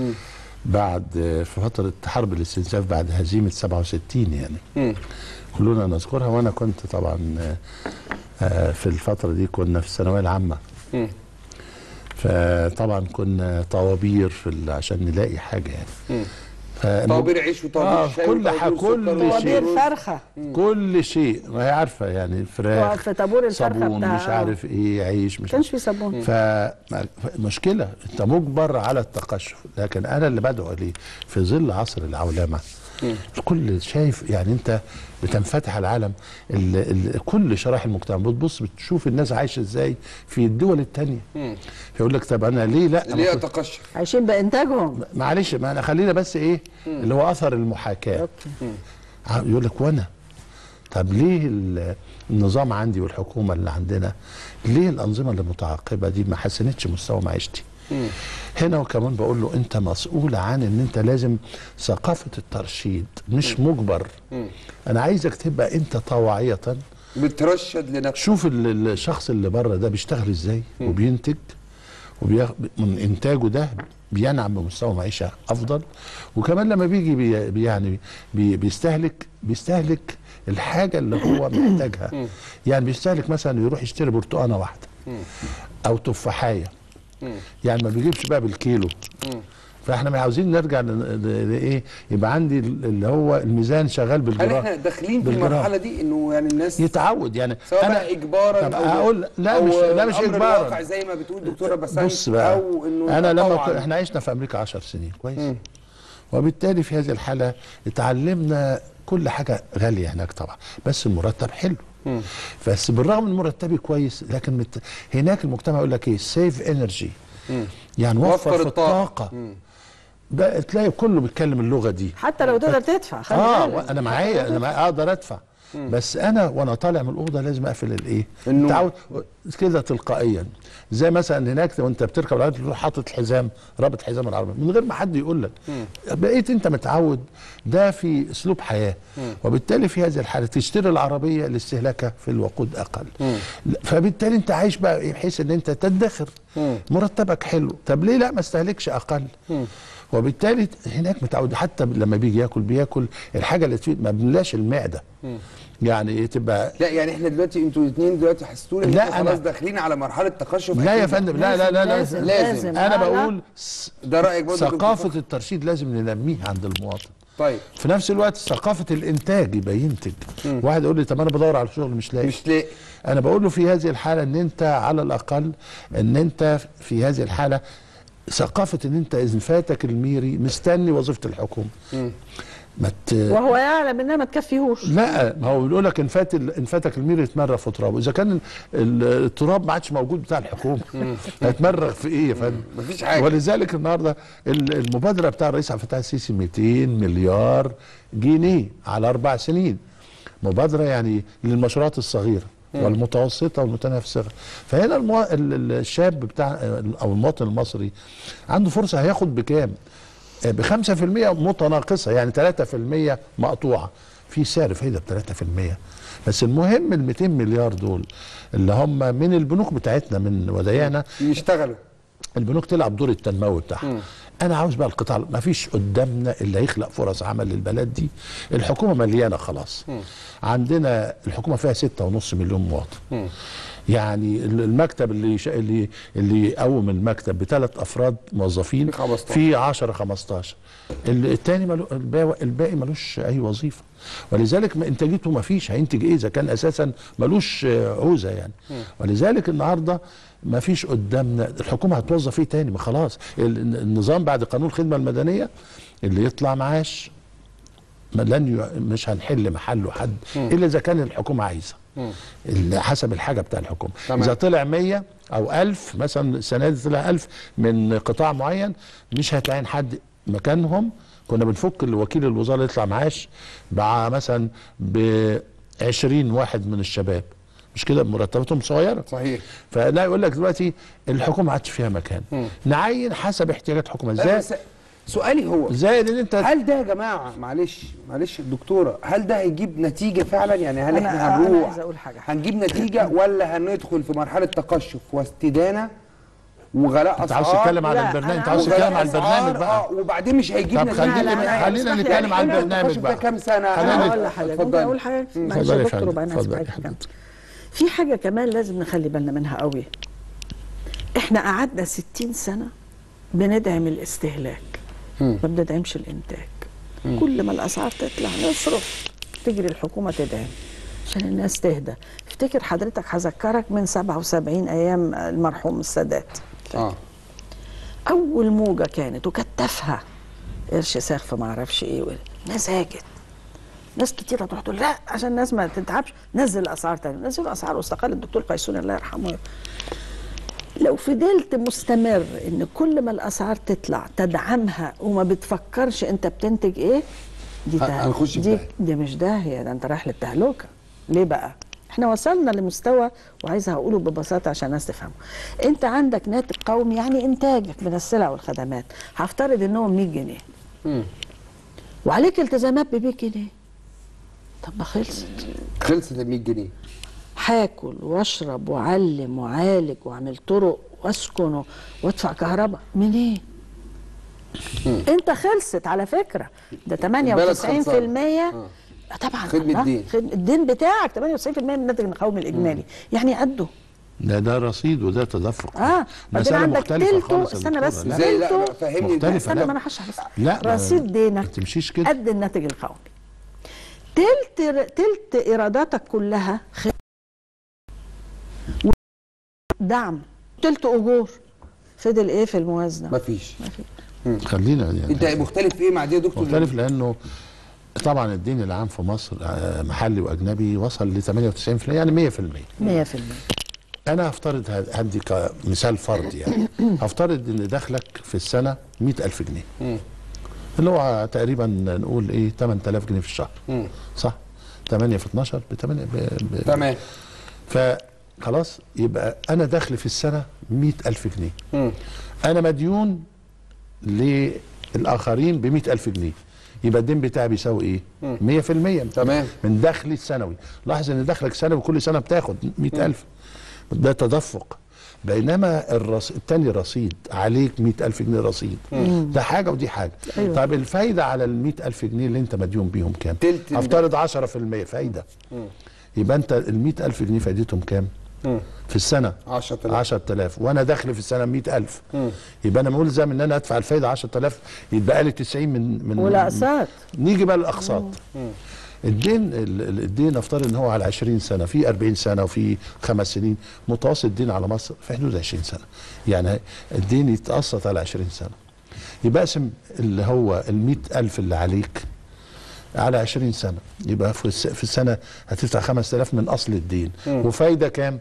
بعد آه، في فتره حرب الاستنزاف بعد هزيمه 67 يعني مم. كلنا نذكرها وانا كنت طبعا آه، آه، في الفتره دي كنا في الثانويه العامه مم. فطبعا كنا طوابير في ال- عشان نلاقي حاجه يعني مم. فالمج- طوابير عيش وطوابير آه، شاي كل وطوابير ح- سكر كل وطوابير شيء. طوابير فرخه كل شيء ما هي عارفه يعني فراخ في طابور الفرخه صابون بتاع مش عارف ايه عيش ما مش كانش في صابون فمشكلة انت مجبر على التقشف لكن انا اللي بدعو ليه في ظل عصر العولمة الكل شايف يعني انت بتنفتح على العالم ال ال كل شرائح المجتمع بتبص بتشوف الناس عايشه ازاي في الدول التانية فيقول لك طب انا ليه لا اللي هي ما كنت- تقشف عايشين بانتاجهم معلش ما انا خلينا بس ايه اللي هو اثر المحاكاه اوكي ع- يقول لك وانا طب ليه ال- النظام عندي والحكومه اللي عندنا ليه الانظمه اللي متعاقبه دي ما حسنتش مستوى معيشتي هنا وكمان بقول له انت مسؤول عن ان انت لازم ثقافه الترشيد مش مجبر انا عايزك تبقى انت طوعيه بترشد لنفسك شوف ال- ال- الشخص اللي بره ده بيشتغل ازاي وبينتج وبياخ... من انتاجه ده بينعم بمستوى معيشه افضل وكمان لما بيجي بي... بي- يعني بي... بيستهلك بيستهلك الحاجه اللي هو محتاجها يعني بيستهلك مثلا يروح يشتري برتقانه واحده او تفاحيه يعني ما بيجيبش بقى بالكيلو فاحنا ما عاوزين نرجع ل- ل- لايه يبقى عندي ال- اللي هو الميزان شغال هل بالجرام احنا داخلين في بالجرام. المرحله دي انه يعني الناس يتعود يعني سواء بقى اجبارا طب او اقول لا أو مش لا مش الأمر اجبارا الواقع زي ما بتقول دكتوره بسنت بص بقى او انه انا لما طوعاً. كن- احنا عشنا في امريكا 10 سنين كويس وبالتالي في هذه الحاله اتعلمنا كل حاجه غاليه هناك طبعا بس المرتب حلو بس بالرغم من مرتبي كويس لكن مت... هناك المجتمع يقول لك ايه سيف انرجي يعني وفر, وفر في الطاقة. الطاقه بقى تلاقي كله بيتكلم اللغه دي حتى لو تقدر تدفع خلي اه بالك. انا معايا انا معايا اقدر ادفع بس انا وانا طالع من الاوضه لازم اقفل الايه النور. تعود كده تلقائيا زي مثلا هناك وانت بتركب العربيه تروح حاطط حزام رابط حزام العربيه من غير ما حد يقول لك بقيت انت متعود ده في اسلوب حياه وبالتالي في هذه الحاله تشتري العربيه لاستهلاكها في الوقود اقل فبالتالي انت عايش بقى إيه؟ بحيث ان انت تدخر مرتبك حلو طب ليه لا ما استهلكش اقل وبالتالي هناك متعود حتى لما بيجي ياكل بياكل الحاجه اللي تفيد ما بنلاش المعده يعني إيه تبقى لا يعني احنا دلوقتي انتوا الاثنين دلوقتي حسيتوا ان لا، احنا خلاص أنا- داخلين على مرحله تقشف لا يا أكيد. فندم لا لا لا لازم لازم, لازم. انا لا، لا. بقول س- ده رايك برضه كنت ثقافه بتفكر. الترشيد لازم ننميها عند المواطن طيب في نفس الوقت ثقافه الانتاج يبقى ينتج واحد يقول لي طب انا بدور على شغل مش لاقي مش لاقي انا بقول له في هذه الحاله ان انت على الاقل ان انت في هذه الحاله ثقافه ان انت اذا فاتك الميري مستني وظيفه الحكومه ما ت... وهو يعلم انها ما تكفيهوش لا ما هو بيقول لك ان فات ال- ان فاتك الميري يتمرغ في ترابه اذا كان ال- التراب ما عادش موجود بتاع الحكومه هيتمرغ في ايه يا فندم مفيش حاجة. ولذلك النهارده ال- المبادره بتاع الرئيس عبد الفتاح السيسي 200 مليار جنيه على اربع سنين مبادره يعني للمشروعات الصغيره والمتوسطه والمتناهيه في الصغر فهنا المو... ال- ال- الشاب بتاع او المواطن المصري عنده فرصه هياخد بكام ب 5% متناقصه يعني 3% مقطوعه في سعر فايده ب 3% بس المهم ال 200 مليار دول اللي هم من البنوك بتاعتنا من ودايعنا يشتغلوا البنوك تلعب دور التنموي بتاعها انا عاوز بقى القطاع ما فيش قدامنا اللي هيخلق فرص عمل للبلد دي الحكومه مليانه خلاص عندنا الحكومه فيها ستة ونص مليون مواطن يعني المكتب اللي يش... اللي اللي يقوم المكتب بثلاث افراد موظفين في 15. في 10 15 ال- التاني ملو... الباقي, الباقي ملوش اي وظيفه ولذلك ما انتاجيته ما فيش هينتج ايه اذا كان اساسا ملوش آه، عوزه يعني ولذلك النهارده ما فيش قدامنا الحكومه هتوظف ايه تاني ما خلاص ال- النظام بعد قانون الخدمه المدنيه اللي يطلع معاش ما لن ي... مش هنحل محله حد الا اذا كان الحكومه عايزه ال- حسب الحاجه بتاع الحكومه تمام. اذا طلع 100 او 1000 مثلا السنه دي طلع 1000 من قطاع معين مش هتعين حد مكانهم كنا بنفك الوكيل الوزاره يطلع معاش مع مثلا ب 20 واحد من الشباب مش كده مرتباتهم صغيره صحيح فلا يقول لك دلوقتي الحكومه ما عادش فيها مكان نعين حسب احتياجات الحكومه لا، ازاي بس سؤالي هو زائد ان انت هل ده يا جماعه معلش معلش الدكتوره هل ده هيجيب نتيجه فعلا يعني هل أنا- احنا أنا هنروح عايزة أقول حاجة. هنجيب نتيجه ولا هندخل في مرحله تقشف واستدانه وغلاء انت اسعار عاوز تتكلم على لا، البرنامج أنا انت عاوز عاوز تتكلم على وغلاء البرنامج أسعار، بقى اه وبعدين مش هيجيب طب نتيجه لا، خلينا لا، خلينا اسمح لي، نتكلم على خلينا البرنامج التقشف ده بقى كام سنه خلينا انا نت- اقول لحضرتك ممكن اتفضلي. اقول حاجه معلش اتفضلي يا يا دكتور فندم، وبعدين اتفضلي اسمعك يا كمان حضرتك. في حاجه كمان لازم نخلي بالنا منها قوي احنا قعدنا 60 سنه بندعم الاستهلاك ما بندعمش الانتاج كل ما الاسعار تطلع نصرف تجري الحكومه تدعم عشان الناس تهدى افتكر حضرتك هذكرك من 77 ايام المرحوم السادات اه اول موجه كانت وكانت تافهه قرش ساخ ما اعرفش ايه الناس هاجت ناس كتيرة تروح تقول لا عشان الناس ما تتعبش نزل الاسعار تاني نزل الاسعار واستقال الدكتور قيسون الله يرحمه لو فضلت مستمر ان كل ما الاسعار تطلع تدعمها وما بتفكرش انت بتنتج ايه دي ه- هنخش في دي, داهية. دي مش داهيه ده انت رايح للتهلكه ليه بقى احنا وصلنا لمستوى وعايزه اقوله ببساطه عشان الناس تفهمه انت عندك ناتج قومي يعني انتاجك من السلع والخدمات هفترض انهم 100 جنيه مم. وعليك التزامات ب 100 جنيه طب ما خلصت خلصت ال 100 جنيه هاكل واشرب واعلم واعالج واعمل طرق واسكن وادفع كهرباء منين؟ انت خلصت على فكره ده 98% خلصانة. آه. طبعا خدمة الله. دين. خدمة الدين بتاعك 98% من الناتج القومي الاجمالي يعني قده ده ده رصيد وده تدفق اه بعدين مسألة عندك مختلفة تلته خالص يا استنى دكتورة. بس لا. ازاي لا تلته لا، فهمني مختلفة. ده. استنى لا. ما انا هشرح بس لا، ما- رصيد دينك ما تمشيش كده. قد الناتج القومي تلت تلت ايراداتك كلها خ... دعم تلت اجور فضل ايه في الموازنه مفيش خلينا يعني انت مختلف في ايه مع دي يا دكتور مختلف لانه طبعا الدين العام في مصر آه، محلي واجنبي وصل ل 98% يعني 100% 100% انا هفترض ه- هدي كمثال فرض يعني هفترض ان دخلك في السنه 100000 جنيه اللي هو تقريبا نقول ايه 8000 جنيه في الشهر مم. صح 8 في 12 ب 8 ب... ب... تمام فخلاص يبقى انا دخل في السنه 100000 جنيه مم. انا مديون للاخرين ب 100000 جنيه يبقى الدين بتاعي بيساوي ايه 100% تمام. من دخلي السنوي لاحظ ان دخلك سنوي كل سنه بتاخد 100000 ده تدفق بينما الرص... التاني رصيد عليك 100000 جنيه رصيد ده حاجه ودي حاجه أيوة. طيب الفايده على ال 100000 جنيه اللي انت مديون بيهم كام تلت ال- افترض 10% فايده يبقى انت ال 100000 جنيه فايدتهم كام مم. في السنه 10000 10000 وانا دخلي في السنه 100000 يبقى انا ملزم ان انا ادفع الفايده 10000 يتبقى لي 90 من من والاقساط نيجي بقى للاقساط الدين ال- ال- الدين افترض ان هو على 20 سنه في 40 سنه وفي خمس سنين متوسط الدين على مصر في حدود 20 سنه يعني الدين يتقسط على 20 سنه يبقى اقسم اللي هو ال 100000 اللي عليك على 20 سنه يبقى في الس- في السنه هتدفع 5000 من اصل الدين وفايده كام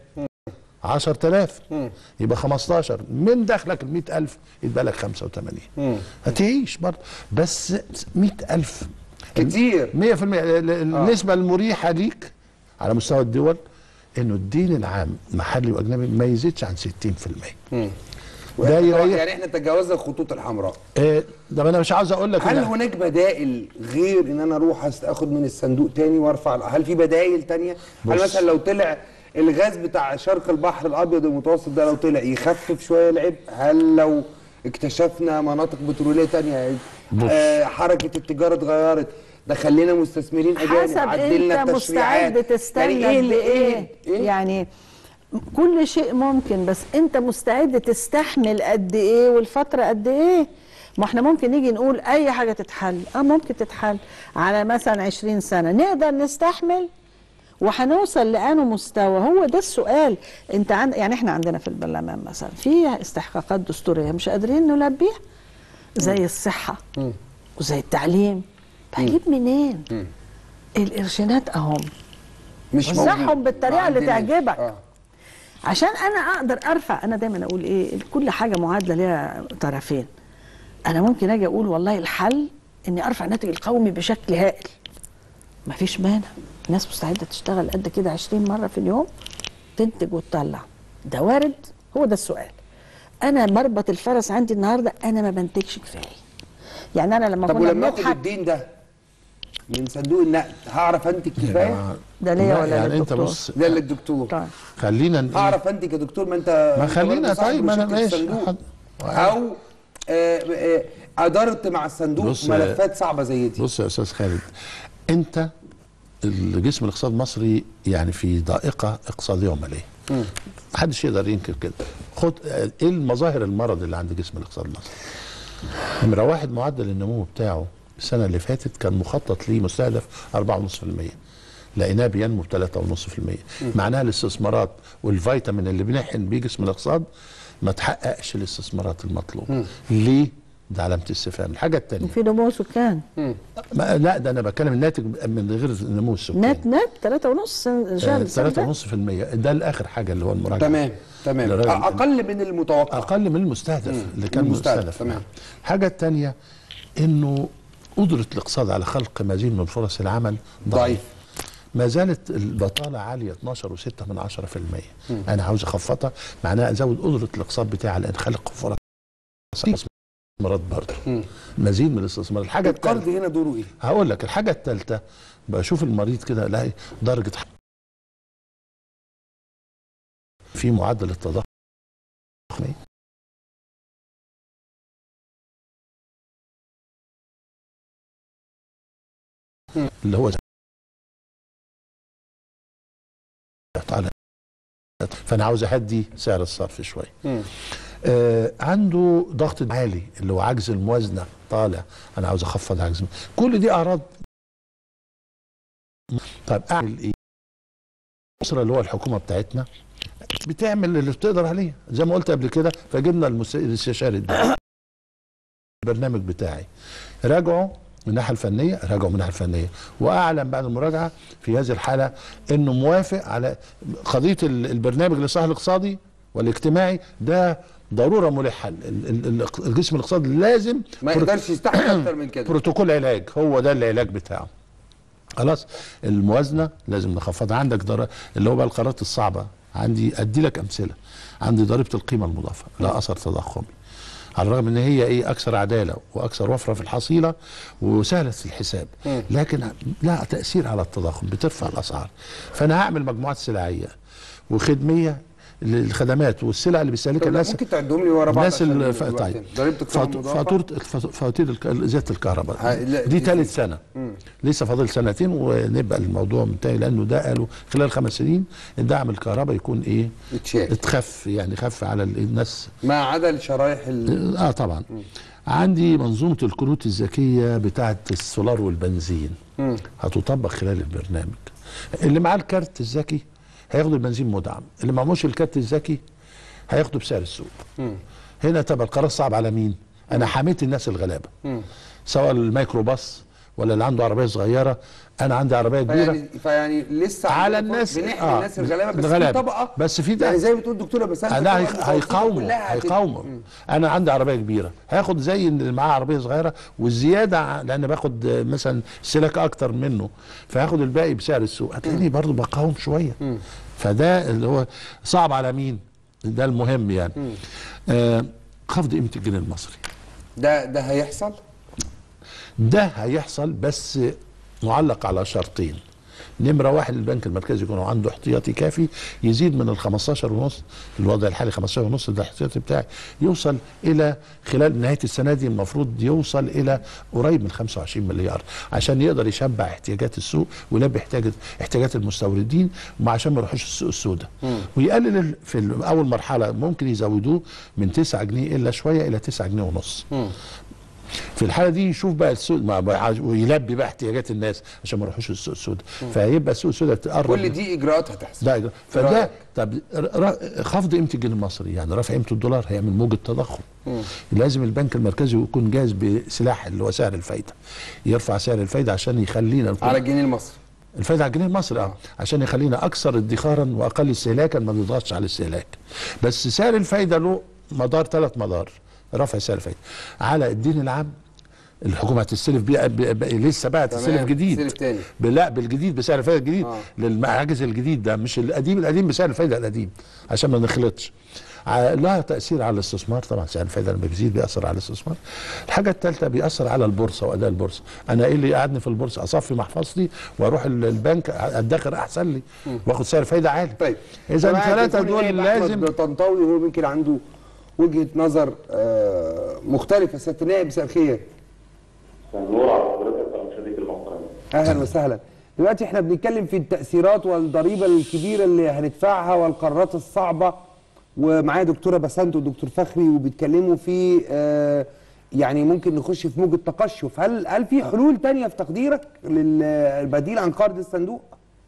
10000 يبقى 15 من دخلك ال 100000 يبقى لك 85 هتعيش برضه بس 100000 كتير 100% ال- ال- النسبه المريحه ليك على مستوى الدول انه الدين العام محلي واجنبي ما يزيدش عن 60% مم. ده يريح يعني احنا تجاوزنا الخطوط الحمراء آه، ده انا مش عاوز اقول لك هل إن- هناك بدائل غير ان انا اروح أست- اخد من الصندوق تاني وارفع هل في بدائل تانية هل بص. مثلا لو طلع الغاز بتاع شرق البحر الابيض المتوسط ده لو طلع يخفف شويه العبء هل لو اكتشفنا مناطق بتروليه تانية بص. آه حركه التجاره اتغيرت ده خلينا مستثمرين اجانب حسب عدلنا انت التشريعات مستعد تستنى يعني ايه قد اللي ايه ايه يعني كل شيء ممكن بس انت مستعد تستحمل قد ايه والفتره قد ايه ما احنا ممكن نيجي نقول اي حاجه تتحل اه ممكن تتحل على مثلا 20 سنه نقدر نستحمل وهنوصل لانه مستوى هو ده السؤال انت عند يعني احنا عندنا في البرلمان مثلا في استحقاقات دستوريه مش قادرين نلبيها زي الصحه وزي التعليم هجيب منين القرشينات اهم مش وزعهم موجود. بالطريقة ما اللي عندناش. تعجبك. آه. عشان انا اقدر ارفع انا دايما اقول ايه كل حاجه معادله ليها طرفين انا ممكن اجي اقول والله الحل اني ارفع الناتج القومي بشكل هائل مفيش مانع الناس مستعده تشتغل قد كده 20 مره في اليوم تنتج وتطلع ده وارد هو ده السؤال انا مربط الفرس عندي النهارده انا ما بنتجش كفايه يعني انا لما طب كنا ولما اخد بنضحك الدين ده من صندوق النقد هعرف انتج كفايه ده ليا لا، ولا يعني انت للدكتور؟ بص ده للدكتور طيب خلينا ن- هعرف انت كدكتور ما انت ما أنت خلينا برضه صاحب طيب، ما أنا شركة ماشي. الصندوق. حد- او آه، آه، ادرت مع الصندوق بص، ملفات صعبه زي دي بص يا استاذ خالد انت الجسم الاقتصاد المصري يعني في ضائقه اقتصاديه وماليه محدش يقدر ينكر كده خد ايه المظاهر المرض اللي عند جسم الاقتصاد المصري نمره واحد معدل النمو بتاعه السنه اللي فاتت كان مخطط ليه مستهدف 4.5% لقيناه بينمو ب 3.5% معناها الاستثمارات والفيتامين اللي بنحن بيه جسم الاقتصاد ما تحققش الاستثمارات المطلوبه ليه؟ ده علامه استفهام الحاجه الثانيه في نمو سكان ما لا ده انا بتكلم الناتج من غير النمو السكاني نت نت 3 ونص شهر السنة ده. 3.5% ده الاخر حاجه اللي هو المراجعه تمام تمام للراجل- اقل من المتوقع اقل من المستهدف اللي كان المستهدف، مستهدف تمام. الحاجه الثانيه انه قدره الاقتصاد على خلق مزيد من فرص العمل ضعيف ما زالت البطاله عاليه 12 و6 من 10% انا عاوز اخفضها معناها ازود قدره الاقتصاد بتاعي على ان خلق فرص استثمارات برضه مزيد من الاستثمار الحاجه القرض الثالثه هنا دوره ايه؟ هقول لك الحاجه الثالثه بشوف المريض كده الاقي درجه في معدل التضخم اللي هو على فانا عاوز اهدي سعر الصرف شويه مم. آه عنده ضغط عالي اللي هو عجز الموازنه طالع انا عاوز اخفض عجز الم- كل دي اعراض طيب اعمل ايه الاسره اللي هو الحكومه بتاعتنا بتعمل اللي بتقدر عليه زي ما قلت قبل كده فجبنا المس- الاستشاري ده البرنامج بتاعي راجعوا من الناحيه الفنيه راجعوا من الناحيه الفنيه واعلن بعد المراجعه في هذه الحاله انه موافق على قضيه ال- البرنامج الاصلاح الاقتصادي والاجتماعي ده ضروره ملحه ال- ال- ال- الجسم الاقتصادي لازم ما يقدرش يستحمل اكتر من كده بروتوكول علاج هو ده العلاج بتاعه خلاص الموازنه لازم نخفضها عندك در... اللي هو بقى القرارات الصعبه عندي ادي لك امثله عندي ضريبه القيمه المضافه لا اثر تضخمي على الرغم ان هي ايه اكثر عداله واكثر وفره في الحصيله وسهله الحساب لكن لها تاثير على التضخم بترفع الاسعار فانا هعمل مجموعات سلعيه وخدميه للخدمات والسلع اللي بيستهلكها طب لا، الناس ممكن تعدهم لي ورا بعض الناس عشان اللي الوقت طيب يعني. ضريبه القيمه فاتو- المضافه فاتوره الف- فواتير الك- زياده الكهرباء ها، لا، دي دي- ثالث سنه لسه فاضل سنتين ونبقى الموضوع منتهي لانه ده قالوا خلال خمس سنين الدعم الكهرباء يكون ايه يتشال اتخف يعني خف على ال- الناس ما عدا الشرايح ال... اه طبعا عندي منظومه الكروت الذكيه بتاعه السولار والبنزين هتطبق خلال البرنامج اللي معاه الكارت الذكي هياخد البنزين مدعم اللي معهوش الكارت الذكي هياخده بسعر السوق هنا تبقى القرار صعب على مين انا حميت الناس الغلابه سواء الميكروباص ولا اللي عنده عربيه صغيره انا عندي عربيه كبيره فيعني فيعني لسه على عندنا الناس- بنحمي آه، الناس الغلابه بس الغلابة. في طبقه بس في ده- يعني زي ما بتقول دكتوره بس انا هيق- هيقاوموا هيقاوموا انا عندي عربيه كبيره هاخد زي اللي معاه عربيه صغيره والزياده ع- لان باخد آه، مثلا سلك اكتر منه فهاخد الباقي بسعر السوق هتلاقيني برضو بقاوم شويه فده اللي هو صعب على مين ده المهم يعني آه خفض قيمه الجنيه المصري ده ده هيحصل ده هيحصل بس معلق على شرطين نمرة واحد البنك المركزي يكون عنده احتياطي كافي يزيد من ال 15 ونص الوضع الحالي 15 ونص ده الاحتياطي بتاعي يوصل إلى خلال نهاية السنة دي المفروض يوصل إلى قريب من 25 مليار عشان يقدر يشبع احتياجات السوق ويلبي احتياجات احتياجات المستوردين وعشان ما يروحوش السوق السوداء ويقلل ال- في ال- أول مرحلة ممكن يزودوه من 9 جنيه إلا شوية إلى 9 جنيه ونص في الحاله دي يشوف بقى السوق ما بقى- ويلبي بقى احتياجات الناس عشان ما يروحوش السوق السوداء فيبقى السوق السوداء تقرب كل دي اجراءات هتحصل ده إجراء. فده رأيك؟ طب ر- ر- خفض قيمه الجنيه المصري يعني رفع قيمه الدولار هيعمل موجه تضخم لازم البنك المركزي يكون جاهز بسلاح اللي هو سعر الفايده يرفع سعر الفايده عشان يخلينا نكون- على الجنيه المصري الفايده على الجنيه المصري اه عشان يخلينا اكثر ادخارا واقل استهلاكا ما بيضغطش على الاستهلاك بس سعر الفايده له مدار ثلاث مدار رفع سعر الفايده على الدين العام الحكومه هتستلف بيه ب- ب- لسه بقى تمام، تستلف جديد تستلف تاني. ب- لا بالجديد بسعر الفايده الجديد آه. للمعاجز الجديد ده مش القديم القديم بسعر الفايده القديم عشان ما نخلطش ع- لها تاثير على الاستثمار طبعا سعر الفايده لما بيزيد بيأثر على الاستثمار الحاجه الثالثه بيأثر على البورصه واداء البورصه انا ايه اللي قعدني في البورصه اصفي محفظتي واروح ال- البنك ادخر احسن لي واخد سعر فايده عالي طيب اذا طبعاً الثلاثه هيكون دول نائب لازم أحمد طنطاوي هو يمكن عنده وجهه نظر آه، مختلفه سياده النائب مساء الخير نور على حضرتك ومشاهديك المحترمين اهلا وسهلا دلوقتي احنا بنتكلم في التاثيرات والضريبه الكبيره اللي هندفعها والقرارات الصعبه ومعايا دكتوره بسنت ودكتور فخري وبيتكلموا في آه، يعني ممكن نخش في موجه تقشف هل هل في حلول تانية في تقديرك للبديل عن قرض الصندوق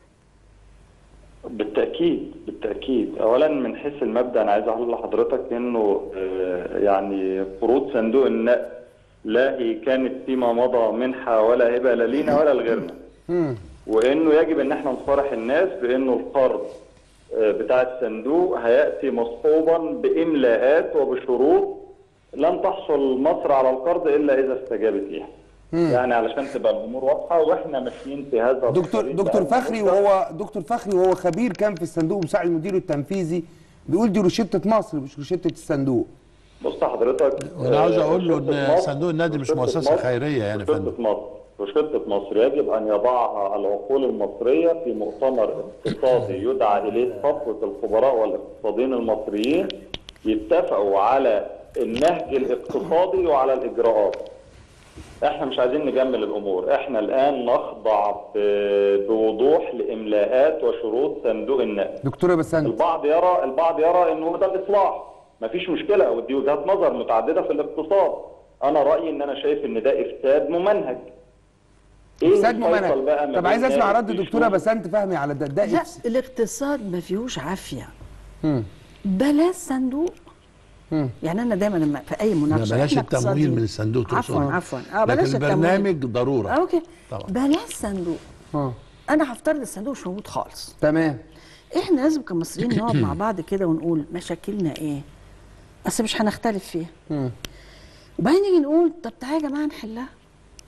بالتاكيد بالتاكيد اولا من حيث المبدا انا عايز اقول لحضرتك انه آه، يعني قروض صندوق النقد لا هي كانت فيما مضى منحه ولا هبه لا لينا ولا لغيرنا وانه يجب ان احنا نصارح الناس بانه القرض آه، بتاع الصندوق هياتي مصحوبا باملاءات وبشروط لن تحصل مصر على القرض الا اذا استجابت ليها. يعني علشان تبقى الامور واضحه واحنا ماشيين في هذا دكتور الطريق دكتور بقى فخري مدة. وهو دكتور فخري وهو خبير كان في الصندوق مساعد مديره التنفيذي بيقول دي روشته مصر مش روشته الصندوق بص حضرتك وانا عاوز آه، اقول له روشتة ان مصر- صندوق النادي مش روشتة مؤسسه مصر- خيريه يعني يا فندم روشتة مصر روشتة مصر يجب ان يضعها العقول المصريه في مؤتمر اقتصادي يدعى اليه صفوه الخبراء والاقتصاديين المصريين يتفقوا على النهج الاقتصادي وعلى الاجراءات احنا مش عايزين نجمل الامور احنا الان نخضع ب- بوضوح لاملاءات وشروط صندوق النقد دكتوره بسنت البعض يرى البعض يرى انه ده الاصلاح مفيش مشكله ودي وجهات نظر متعدده في الاقتصاد انا رايي ان انا شايف ان ده افساد ممنهج ايه استاذ الفيصل ممنهج بقى ما طب عايز بين اسمع ناس رد دكتوره بيشوف- بسنت فهمي على ده ده لا إفس- الاقتصاد ما فيهوش عافيه بلاش صندوق يعني انا دايما لما في اي لا مناقشه بلاش إحنا التمويل اقتصاديين. من الصندوق عفوا تقصد. عفوا اه بلاش لكن التمويل البرنامج ضروره آه، اوكي طبعا. بلاش صندوق اه انا هفترض الصندوق مش موجود خالص تمام احنا لازم كمصريين نقعد مع بعض كده ونقول مشاكلنا ايه بس مش هنختلف فيها وبعدين نيجي نقول طب تعالى يا جماعه نحلها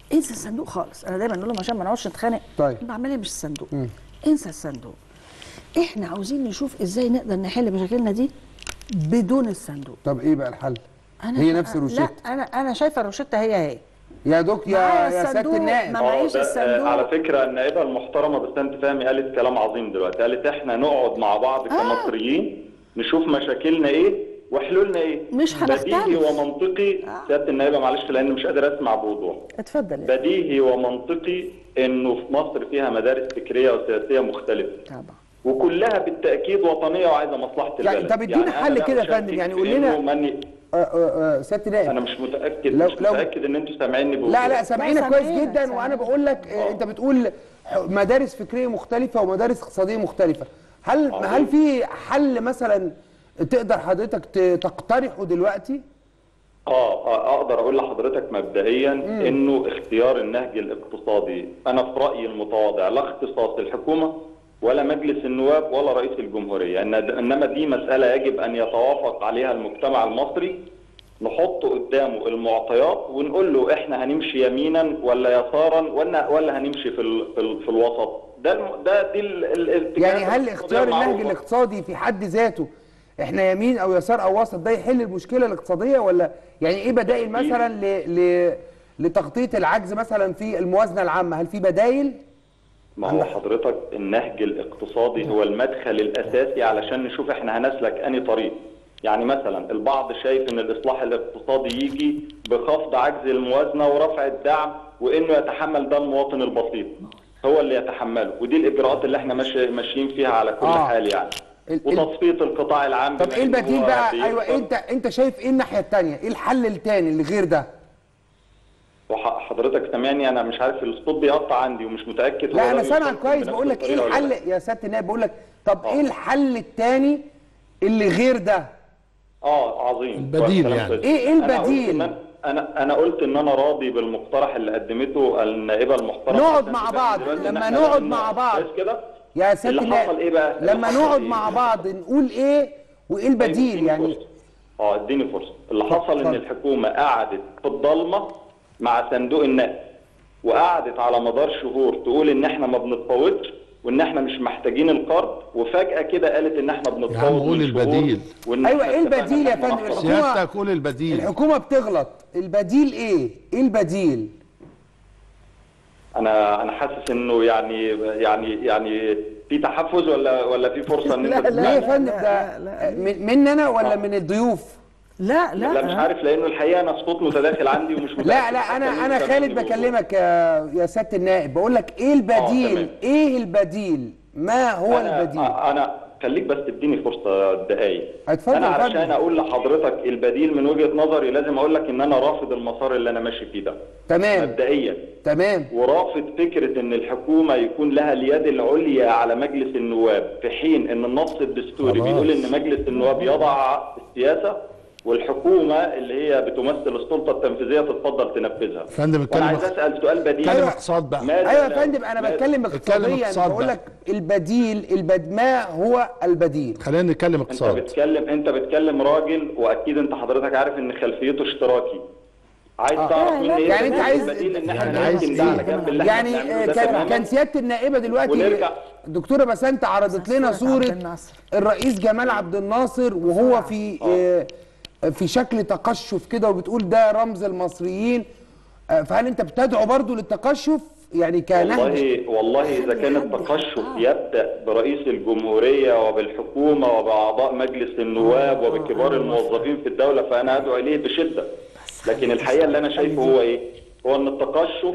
انسى الصندوق خالص انا دايما نقول لهم عشان ما نقعدش نتخانق طيب. العمليه مش الصندوق انسى الصندوق احنا عاوزين نشوف ازاي نقدر نحل مشاكلنا دي بدون الصندوق طب ايه بقى الحل أنا هي نفس الروشته لا انا انا شايفه الروشته هي هي يا دوك يا معايا يا سياده الصندوق، النائب ما آه، معيش ده- الصندوق. آه، على فكره النائبه المحترمه بسنت فهمي قالت كلام عظيم دلوقتي قالت احنا نقعد مع بعض كمصريين نشوف مشاكلنا ايه وحلولنا ايه مش هنختلف. بديهي ومنطقي سياده النائبه معلش لان مش قادر اسمع بوضوح اتفضل بديهي ومنطقي انه في مصر فيها مدارس فكريه وسياسيه مختلفه طبعا وكلها بالتاكيد وطنيه وعايزه مصلحه يعني البلد طب ادينا أنا حل لا كده يا أشكك فندم، يعني قول في لنا- إنه من آه، آه، آه، سياده النائب انا مش متاكد لو- مش لو- متاكد ان انتوا سامعيني بوضوح لا لا سامعينك لا، كويس سامعينك، جدا وانا سامعينك. بقول لك آه، انت بتقول ح- مدارس فكريه مختلفه ومدارس اقتصاديه مختلفه هل عظيم. هل في حل مثلا تقدر حضرتك ت- تقترحه دلوقتي اه آه، اقدر اقول لحضرتك مبدئيا انه اختيار النهج الاقتصادي انا في رايي المتواضع لا اختصاص الحكومه ولا مجلس النواب ولا رئيس الجمهوريه إن انما دي مساله يجب ان يتوافق عليها المجتمع المصري نحط قدامه المعطيات ونقول له احنا هنمشي يمينا ولا يسارا ولا ولا هنمشي في ال في, ال في الوسط ده الم- ده دي ال- ال- الاتجاهات يعني هل الاقتصادية اختيار النهج المعروفة. الاقتصادي في حد ذاته احنا يمين او يسار او وسط ده يحل المشكله الاقتصاديه ولا يعني ايه بدائل مثلا ل... ل... لتغطيه العجز مثلا في الموازنه العامه هل في بدائل ما هو حضرتك النهج الاقتصادي هو المدخل الاساسي علشان نشوف احنا هنسلك انهي طريق يعني مثلا البعض شايف ان الاصلاح الاقتصادي يجي بخفض عجز الموازنه ورفع الدعم وانه يتحمل ده المواطن البسيط هو اللي يتحمله ودي الاجراءات اللي احنا ماشي ماشيين فيها على كل آه. حال يعني ال- ال- وتصفيه القطاع العام طب بما ايه إنه البديل هو بقى بيكسب. ايوه انت انت شايف ايه الناحيه الثانيه ايه الحل الثاني اللي غير ده وح- حضرتك سامعني انا مش عارف الصوت بيقطع عندي ومش متاكد هو لا ده انا سامعك بيوصلكم كويس بنفس بقول لك ايه الطريقة ولا لا. الحل يا سياده النائب بقول لك طب آه. ايه الحل الثاني اللي غير ده اه عظيم البديل كلام يعني. كويس. إيه- إيه أنا قلت البديل؟ إن أنا- انا انا قلت ان انا راضي بالمقترح اللي قدمته النائبه المحترمه نقعد حسن مع فتحي بعض، دلوقتي إن لما إحنا نقعد لازم مع نقعد. بعض. كويس كده يا سياده اللي حصل النائب ايه بقى اللي لما حصل نقعد إيه؟ مع بعض نقول ايه وايه البديل اديني يعني فرصة. اه اديني فرصه اللي حصل ان اتفضل. الحكومه قعدت في الضلمه مع صندوق النقد وقعدت على مدار شهور تقول ان احنا ما بنتفاوضش وان احنا مش محتاجين القرض وفجاه كده قالت ان احنا بنتفاوض قول من شهور البديل. وإن أيوة، إحنا إيه اتفقنا البديل يا إن إحنا فندم؟ نحفظ. الحكومة- سيادتك قول البديل الحكومه بتغلط البديل ايه ايه البديل انا انا حاسس انه يعني يعني يعني في تحفز ولا ولا في فرصه ان لا، انت ليه يا لا، فندم لا، ده لا، لا. من مني انا ولا من الضيوف لا لا لا مش عارف لانه الحقيقه انا الصوت متداخل عندي ومش متأكد لا لا حتى انا مين انا كان خالد بيقول. بكلمك يا يا سياده النائب بقول لك ايه البديل تمام. ايه البديل ما هو أنا- البديل انا خليك بس تديني فرصه دقايق اتفضل انا يا فندم. علشان اقول لحضرتك البديل من وجهه نظري لازم اقول لك ان انا رافض المسار اللي انا ماشي فيه ده تمام مبدئيا تمام ورافض فكره ان الحكومه يكون لها اليد العليا على مجلس النواب في حين ان النص الدستوري خلاص. بيقول ان مجلس النواب يضع السياسه والحكومه اللي هي بتمثل السلطه التنفيذيه تتفضل تنفذها فندم وانا اتكلم عايز اسال سؤال بديل اتكلم أيوة. اقتصاد بقى ماذا ايوه يا لو- فندم انا ماذا- بتكلم اتكلم اقتصاديا اقتصاد بقول بقى. لك البديل البد ما هو البديل خلينا نتكلم انت اقتصاد بتكلم انت بتكلم راجل واكيد انت حضرتك عارف ان خلفيته اشتراكي عايز آه. تعرف لا، مني لا، ايه يعني انت البديل؟ عايز- البديل ان احنا يعني عايز نركن ده على ايه؟ جنب اللي احنا يعني بنعمله آه، ده كان تماماً. كان سياده النائبه دلوقتي ونرجع. دكتوره بسنت عرضت لنا صورة عبد صوره الناصر. الرئيس جمال عبد الناصر وهو في آه، في شكل تقشف كده وبتقول ده رمز المصريين آه، فهل انت بتدعو برضو للتقشف يعني كنهج والله والله اذا كان التقشف يبدا برئيس الجمهوريه وبالحكومه وباعضاء مجلس النواب وبكبار الموظفين في الدوله فانا ادعو اليه بشده لكن الحقيقه اللي انا شايفه هو ايه؟ هو ان التقشف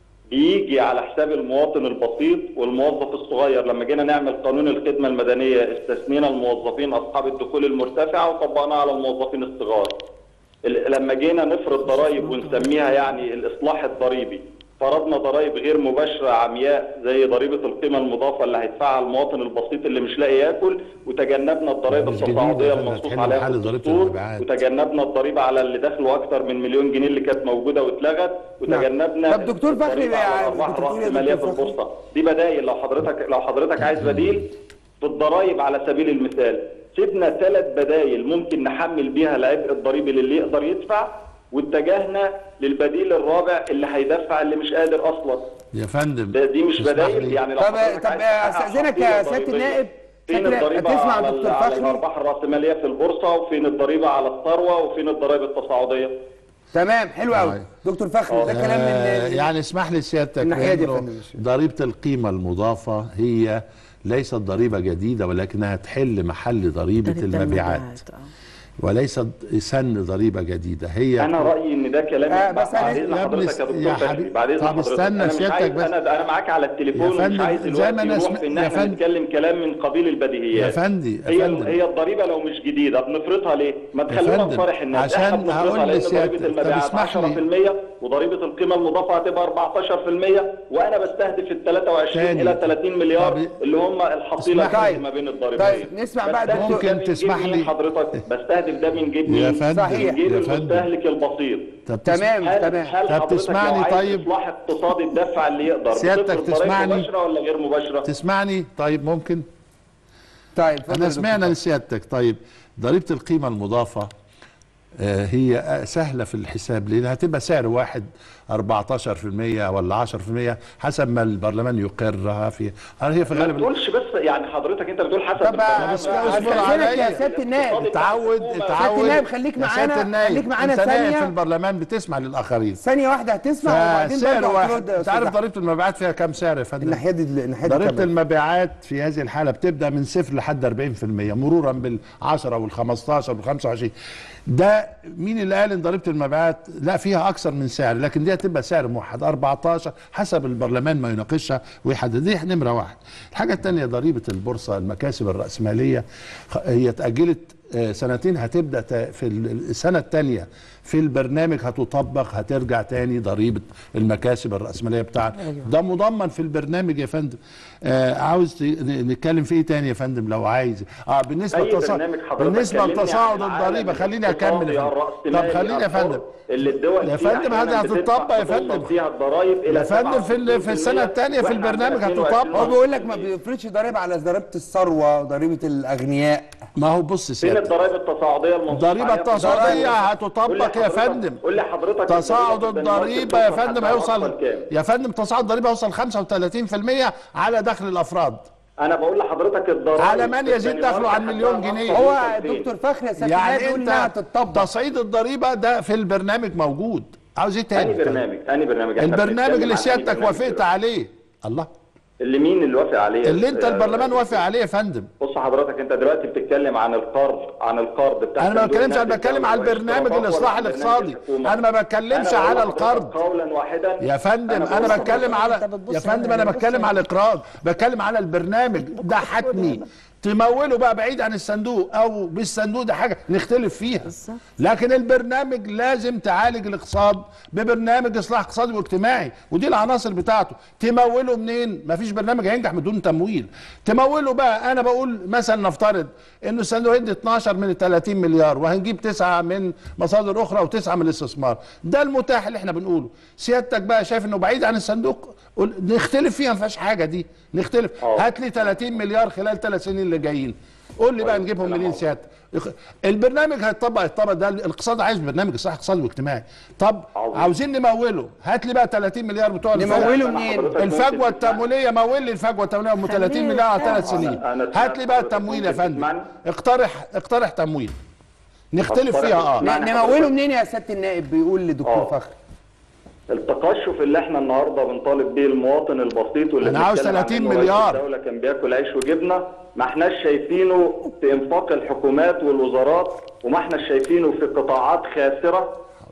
بيجي على حساب المواطن البسيط والموظف الصغير لما جينا نعمل قانون الخدمه المدنيه استثنينا الموظفين اصحاب الدخول المرتفعه وطبقناه على الموظفين الصغار ال- لما جينا نفرض ضرائب ونسميها يعني الاصلاح الضريبي فرضنا ضرائب غير مباشره عمياء زي ضريبه القيمه المضافه اللي هيدفعها المواطن البسيط اللي مش لاقي ياكل وتجنبنا الضرائب مش جديدة التصاعديه يا فندم، المنصوص هتحل عليها في محل ضريبة الدستور المبيعات. وتجنبنا الضريبه على اللي دخله اكثر من مليون جنيه اللي كانت موجوده واتلغت وتجنبنا طب دكتور فخري الضريبة على يا- الارباح كنت بتقول راس يا الماليه في دكتور فخري؟ البورصه دي بدائل لو حضرتك لو حضرتك عايز بديل في الضرائب على سبيل المثال سيبنا ثلاث بدائل ممكن نحمل بيها العبء الضريبي للي يقدر يدفع واتجهنا للبديل الرابع اللي هيدفع اللي مش قادر اصلا يا فندم ده دي مش تسمح بدايل لي؟ يعني لو طب حضرتك طب عايز تحقق استاذنك يا حصيلة سياده ضريبية، النائب فين سيادة- الضريبه تسمع على, دكتور على فخري الارباح الراسماليه في البورصه وفين الضريبه على الثروه وفين الضرائب التصاعديه تمام حلو قوي طيب. دكتور فخري ده كلام آه، من يعني اسمح لي سيادتك الناحية دي يا إنه فندم. ضريبه القيمه المضافه هي ليست ضريبه جديده ولكنها تحل محل ضريبه ضريبة المبيعات آه. وليست سن ضريبه جديده هي انا رايي ان ده كلام آه، بس بعد أنا- اذن يا ابني حضرتك يا يا دكتور حبيبي، فخري بعد اذن طب حضرتك استنى انا مش سيادتك عايز بس. انا انا معاك على التليفون يا ومش فندم، عايز زي دلوقتي ما أنا نروح اسم- في ان يا احنا فندم. نتكلم كلام من قبيل البديهيات يا فندي يا هي فندم. هي الضريبه لو مش جديده بنفرضها ليه؟ ما يا تخلينا فندم، نصارح الناس عشان احنا بنفرضها هقول لان لسيادتك، ضريبه طب المبيعات اسمح لي. 10% وضريبه القيمه المضافه هتبقى 14% وانا بستهدف ال 23 تاني. الى 30 مليار طب اللي هم الحصيله اسمح لي. الفرق ما بين الضريبتين طيب، نسمع بقى بستهدف دكتور- ده ممكن من جيب تسمح مين لي؟ حضرتك بستهدف ده من جيب يا مين؟ فندم صحيح. من جيب يا فندم المستهلك البسيط طب تسمح- تمام هل تمام هل طب حضرتك لو تسمعني عايز طيب؟ اصلاح اقتصادي تدفع اللي يقدر سيادتك بتفرض ضرائب تسمعني؟ مباشره ولا غير مباشره؟ تسمعني طيب ممكن طيب اتفضل يا انا دكتور سمعنا فخري. لسيادتك طيب ضريبه القيمه المضافه آه، هي آه، سهله في الحساب لانها هتبقى سعر واحد 14% ولا 10% حسب ما البرلمان يقرها في هي في ما غالب تقولش بس يعني حضرتك انت بتقول حسب طب البرلمان. بس اصبر استاذنك عليا. يا سياده النائب اتعود سيادة اتعود النائب خليك يا سيادة معانا- النائب، خليك معانا انت نائب ثانية. في البرلمان بتسمع للاخرين ثانيه واحده هتسمع وبعدين فسعر برضه واحد هترد يا انت أستاذ عارف أحمد. ضريبه المبيعات فيها كام سعر يا فندم؟ الناحيه دي الناحيه دي ضريبه كمان. المبيعات في هذه الحاله بتبدا من صفر لحد 40% مرورا بال 10 وال 15 وال 25 ده مين اللي قال ان ضريبه المبيعات لا فيها اكثر من سعر لكن دي هتبقى سعر موحد 14 حسب البرلمان ما يناقشها ويحدد دي نمره واحد الحاجه الثانيه ضريبه البورصه المكاسب الراسماليه خ- هي اتاجلت آه، سنتين هتبدا تا- في ال- السنه الثانيه في البرنامج هتطبق هترجع تاني ضريبه المكاسب الراسماليه بتاعنا أيوة. ده مضمن في البرنامج يا فندم آه عاوز ت- ن- نتكلم في ايه تاني يا فندم لو عايز اه بالنسبه أي لتصا... برنامج حضرتك بالنسبه كلمني عن لتصاعد العالم الضريبه خليني اكمل الاقتصادي يا فندم الرأسمالي طب خليني يا الحر فندم اللي الدول يا فيه فندم أحياناً هذه بتدفع هتطبق يا بتوصل فندم. فيها الضرايب الى يا فندم في ال- في السنة التانية في البرنامج هتطبق. هو بيقول لك ما بيفرضش ضريبه على ضريبه الثروه وضريبه الاغنياء ما هو بص فين سيادتك الضرائب التصاعديه المنصوص الضريبه عليها في التصاعديه الضرائب؟ قول لي هتطبق يا حضرتك- فندم قول لي حضرتك تصاعد الضريبة في الضريبه يا الدنمارك فندم بتوصل هيوصل كام؟ يا فندم تصاعد الضريبه هيوصل 35% على دخل الافراد انا بقول لحضرتك الضرائب على من في يزيد الدنمارك دخله عن هتبقى مليون أكتر جنيه. من هو 2000. دكتور فخري يا سياده النائب يعني بيقول انها انت تطبق تصعيد الضريبه ده في البرنامج موجود عاوز ايه تاني انهي برنامج انهي برنامج إحنا البرنامج بنتكلم اللي عن سيادتك أنهي برنامج وافقت دلوقتي؟ عليه الله اللي مين اللي وافق عليه اللي انت آه، البرلمان وافق عليه يا فندم بص حضرتك انت دلوقتي بتتكلم عن القرض عن القرض بتاع انا ما صندوق بتكلمش انا النقد بتكلم على الدولي البرنامج والاشتراكات الاصلاح ولا عن برنامج الاقتصادي الحكومة. انا ما بتكلمش أنا بقول على لحضرتك القرض قولا واحدا يا فندم أنا انا بقول بتكلم لحضرتك على أنت بتبص يا فندم هنا، انا بتبص بتكلم هنا. على الاقراض بتكلم على البرنامج ده حتمي تموله بقى بعيد عن الصندوق او بالصندوق ده حاجه نختلف فيها بالظبط. لكن البرنامج لازم تعالج الاقتصاد ببرنامج اصلاح اقتصادي واجتماعي ودي العناصر بتاعته تموله منين مفيش برنامج هينجح بدون تمويل تموله بقى انا بقول مثلا نفترض انه الصندوق يدي 12 من ال 30 مليار وهنجيب تسعه من مصادر اخرى وتسعه من الاستثمار ده المتاح اللي احنا بنقوله سيادتك بقى شايف انه بعيد عن الصندوق قول- نختلف فيها ما فيهاش حاجه دي نختلف اه. هات لي 30 مليار خلال ثلاث سنين اللي جايين قول لي بقى طيب، نجيبهم كلام منين واضح. سيادتك البرنامج هيطبق يطبق ده الاقتصاد عايز برنامج اصلاح اقتصادي واجتماعي طب عظيم. عاوزين نموله هات لي بقى 30 مليار بتوع الفجوة. نموله أنا منين؟ حضرتك الفجوه ممكن التمويليه مول لي الفجوه التمويليه ام 30 خليه مليار على ثلاث يتابع. سنين أنا- أنا هات لي بقى سمعت التمويل يا ممكن فندم تسمعني؟ اقترح اقترح تمويل نختلف اقترح فيها اه تسمعني. ن- نموله منين يا سياده النائب بيقول لدكتور آه. فخري التقشف اللي احنا النهارده بنطالب بيه المواطن البسيط واللي أنا عاوز بنتكلم عن 30 إنه رئيس مليار. الدوله كان بياكل عيش وجبنه ما احناش شايفينه في انفاق الحكومات والوزارات وما احناش شايفينه في قطاعات خاسره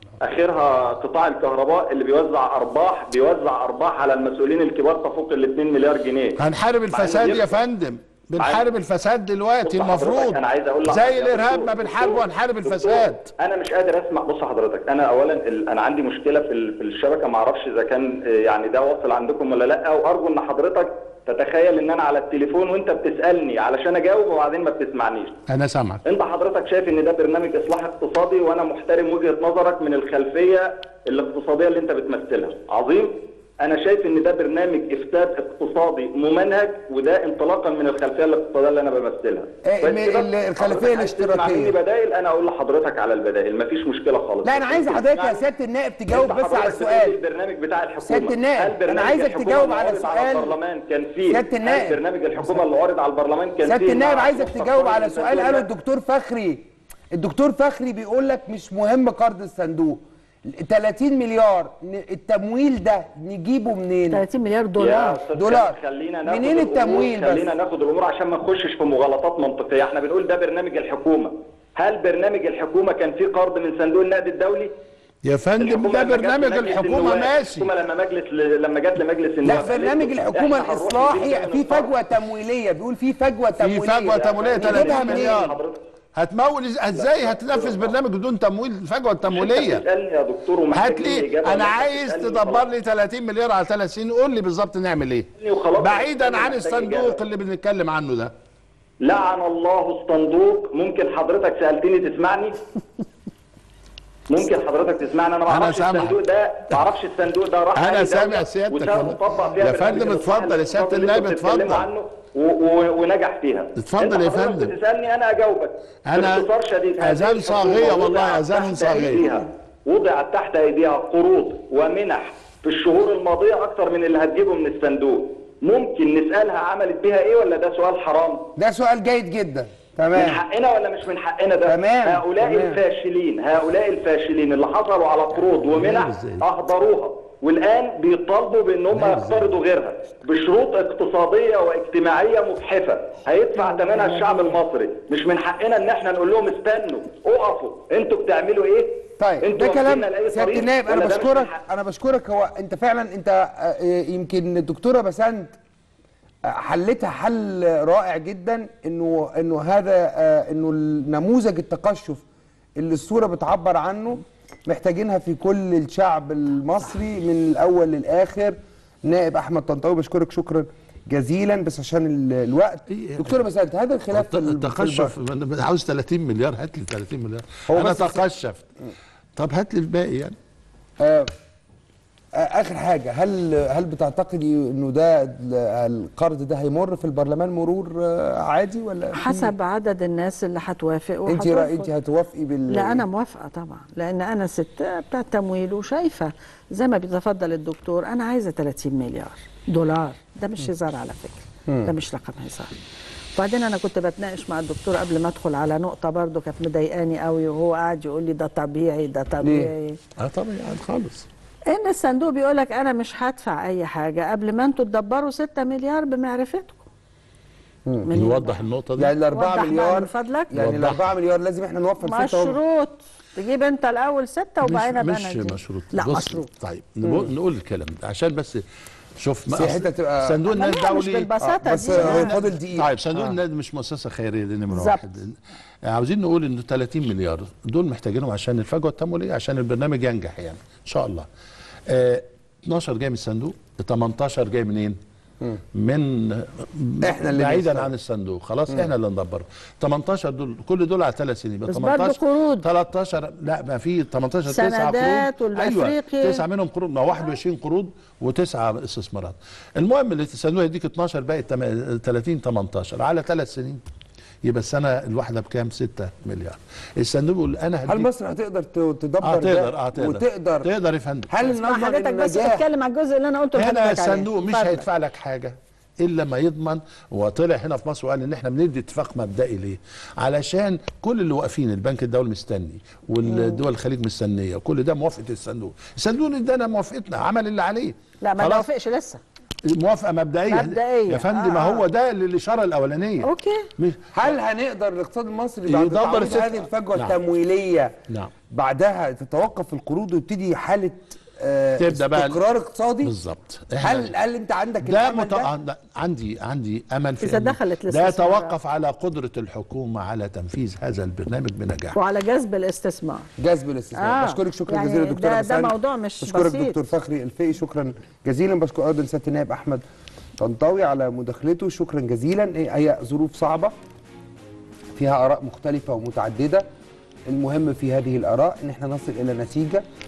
اخرها قطاع الكهرباء اللي بيوزع ارباح بيوزع ارباح على المسؤولين الكبار تفوق ال 2 مليار جنيه هنحارب الفساد إنه يا يبقى- فندم بنحارب الفساد دلوقتي بص حضرتك، المفروض أنا عايز أقول لحضرتك زي يا الارهاب دكتور- ما بنحاربه دكتور- هنحارب دكتور، الفساد انا مش قادر اسمع بص حضرتك انا اولا ال- انا عندي مشكله في ال- في الشبكه ما اعرفش اذا كان آه، يعني ده واصل عندكم ولا لا وارجو ان حضرتك تتخيل ان انا على التليفون وانت بتسالني علشان اجاوب وبعدين ما بتسمعنيش انا سامعك انت حضرتك شايف ان ده برنامج اصلاح اقتصادي وانا محترم وجهه نظرك من الخلفيه الاقتصاديه اللي انت بتمثلها عظيم انا شايف ان ده برنامج افساد اقتصادي ممنهج وده انطلاقا من الخلفيه الاقتصاديه اللي انا بمثلها إيه، بس م- كده ال- الخلفية حضرتك عايز الاشتراكية. تسمع مني بدائل انا اقول لحضرتك على البدائل مفيش مشكله خالص لا انا عايز ممكن حضرتك يا تسمعني؟ سياده النائب تجاوب أنت بس على حضرتك بتقول لي السؤال البرنامج بتاع الحكومه سيادة النائب، هل برنامج أنا عايزك الحكومة تجاوب اللي على عرض على سؤال. البرلمان كان فيه سيادة النائب. هل برنامج الحكومه اللي عرض على البرلمان كان فيه سياده النائب مع عايزك مصطفى تجاوب على الصندوق سؤال قاله ده؟ الدكتور فخري الدكتور فخري بيقول لك مش مهم قرض الصندوق 30 مليار ن- التمويل ده نجيبه منين 30 مليار يا دولار أستاذ دولار. خلينا ناخد منين الأمور- التمويل بس؟ خلينا ناخد الامور عشان ما نخشش في مغالطات منطقيه احنا بنقول ده برنامج الحكومه هل برنامج الحكومه كان فيه قرض من صندوق النقد الدولي يا فندم الحكومة ده لما جت برنامج لمجلس الحكومه النواب، ماشي الحكومه لما مجلس لما جت لمجلس النواب لا برنامج قالت له الحكومه إحنا هنروح الاصلاحي نجيب في من القرض. فجوه تمويليه بيقول في فجوه في تمويليه فجوه تمويليه نجيبها 30 منين؟ مليار حضرتك هتمول إز- ازاي هتنفذ برنامج بدون تمويل الفجوه التمويليه بتسالني يا دكتور ومحتاج هات مني لي إجابة انا ولا أنت عايز بتسألني تدبر وخلاص؟ لي 30 مليار على ثلاث سنين قول لي بالظبط نعمل ايه وخلاص. بعيدا عن محتاج الصندوق إجابة. اللي بنتكلم عنه ده لعن الله الصندوق ممكن حضرتك سالتني تسمعني ممكن حضرتك تسمعني انا ما أنا اعرفش سامعك. الصندوق ده ما اعرفش الصندوق ده راح أنا أي سامع دولة سيادتك. وطبق فيها يا برنامج فندم الإصلاح اتفضل يا سيادة الاقتصادي اللي النائب، انتوا بتتكلموا اتفضل. عنه و- و- ونجح فيها اتفضل أنت يا حضرتك فندم. بتسالني انا اجاوبك أنا باختصار شديد هذه أذان الحكومة صاغية والله، وضعت أذان تحت صاغية. أيديها- وضعت تحت ايديها قروض ومنح في الشهور الماضيه اكتر من اللي هتجيبه من الصندوق ممكن نسالها عملت بيها ايه ولا ده سؤال حرام ده سؤال جيد جدا من تمام حقنا ولا مش من حقنا ده تمام، هؤلاء تمام. الفاشلين هؤلاء الفاشلين اللي حصلوا على قروض ومنح إزاي؟ اهدروها والان بيطالبوا بان هم يقترضوا غيرها بشروط اقتصاديه واجتماعيه مجحفه هيدفع ثمنها الشعب المصري مش من حقنا ان احنا نقول لهم استنوا اقفوا انتوا بتعملوا ايه طيب انتوا ده كلام واخديننا لأي سياده طريق النائب انا ولا ده مش بشكرك من حق؟ انا بشكرك هو انت فعلا انت آه، يمكن الدكتوره بسنت آه، حلتها حل رائع جدا انه انه هذا آه، انه النموذج التقشف اللي الصوره بتعبر عنه محتاجينها في كل الشعب المصري من الاول للاخر نائب احمد طنطاوي بشكرك شكرا جزيلا بس عشان ال- الوقت إيه؟ دكتوره بسنت هذا الخلاف في ال- في التقشف الب- أنا عاوز 30 مليار هات لي 30 مليار هو انا بس- تقشفت طب هات لي الباقي يعني آه، آه، اخر حاجه هل هل بتعتقدي انه ده ال- القرض ده هيمر في البرلمان مرور آه، عادي ولا في- حسب عدد الناس اللي هتوافق انت وهترفض. رأي انت هتوافقي بال لا انا موافقه طبعا لان انا ست بتاع تمويل وشايفه زي ما بيتفضل الدكتور انا عايزه 30 مليار دولار ده مش هزار على فكره ده مش رقم هزار وبعدين انا كنت بتناقش مع الدكتور قبل ما ادخل على نقطه برضو كانت مضايقاني قوي وهو قاعد يقول لي ده طبيعي ده طبيعي اه طبعا يعني خالص ان الصندوق بيقول لك انا مش هدفع اي حاجه قبل ما انتوا تدبروا 6 مليار بمعرفتكم من نوضح النقطه دي يعني ال 4 وضح بقى مليار من فضلك. يعني ال وضح. 4 مليار لازم احنا نوفر ستة وم- مشروط تجيب انت الاول ستة وبعدين ابقى مش, انا مش أجيب. مشروط لا بص، مشروط طيب نقول, نقول الكلام ده عشان بس شوف ما بس هي أصل حتة تبقى- صندوق أما النقد لا، مش الدولي بالبساطة بس دي هو يعني. فاضل دقيقه طيب صندوق آه. النقد مش مؤسسه خيريه دي نمره بالظبط. واحد عاوزين نقول انه 30 مليار دول محتاجينهم عشان الفجوه التمويليه عشان البرنامج ينجح يعني ان شاء الله آه 12 جاي من الصندوق 18 جاي منين؟ من إحنا اللي بعيدا بنشتغل. عن الصندوق خلاص احنا اللي ندبره 18 دول كل دول على ثلاث سنين يبقى بس برضه 18 قروض. 13 لا ما في 18 9 سندات قروض والأفريقي. ايوه تسعه منهم قروض ما 21 قروض وتسعه استثمارات المهم اللي الصندوق يديك 12 باقي تم- 30 18 على ثلاث سنين يبقى السنه الواحده بكام 6 مليار الصندوق بيقول انا هل هديك مصر هتقدر ت- تدبر اه تقدر ده اه تقدر وتقدر تقدر يا فندم هل اسمع نضمن حضرتك بس النجاح اتكلم على الجزء اللي انا قلته هنا لحضرتك عليه. الصندوق مش اتفضل. هيدفع لك حاجه الا ما يضمن وطلع هنا في مصر وقال ان احنا بندي اتفاق مبدئي ليه؟ علشان كل اللي واقفين البنك الدولي مستني والدول الخليج مستنيه وكل ده موافقه الصندوق، الصندوق ادانا موافقتنا عمل اللي عليه لا ما خلاص؟ توافقش لسه موافقه مبدئيه مبدئية. يا فندم ما آه، هو ده اللي الاشاره الاولانيه اوكي مش هل هنقدر الاقتصاد المصري بعد يدبر تعويض الست- هذه الفجوه نعم. التمويليه نعم. بعدها تتوقف القروض ويبتدي حاله آه تبدأ بقى- استقرار اقتصادي بالظبط هل هل انت عندك ده, الامل مت... ده؟ آه، عندي عندي امل في إذا إن دخلت ده الاستثمارات. يتوقف على قدره الحكومه على تنفيذ هذا البرنامج بنجاح وعلى جذب الاستثمار جذب الاستثمار آه. بشكرك شكرا يعني جزيلا ده- دكتوره ده بسنت. موضوع مش بشكرك بسيط. دكتور فخري الفقي شكرا جزيلا بشكر ايضا سياده النائب احمد طنطاوي على مداخلته شكرا جزيلا إيه، هي ظروف صعبه فيها اراء مختلفه ومتعدده المهم في هذه الاراء ان احنا نصل الى نتيجه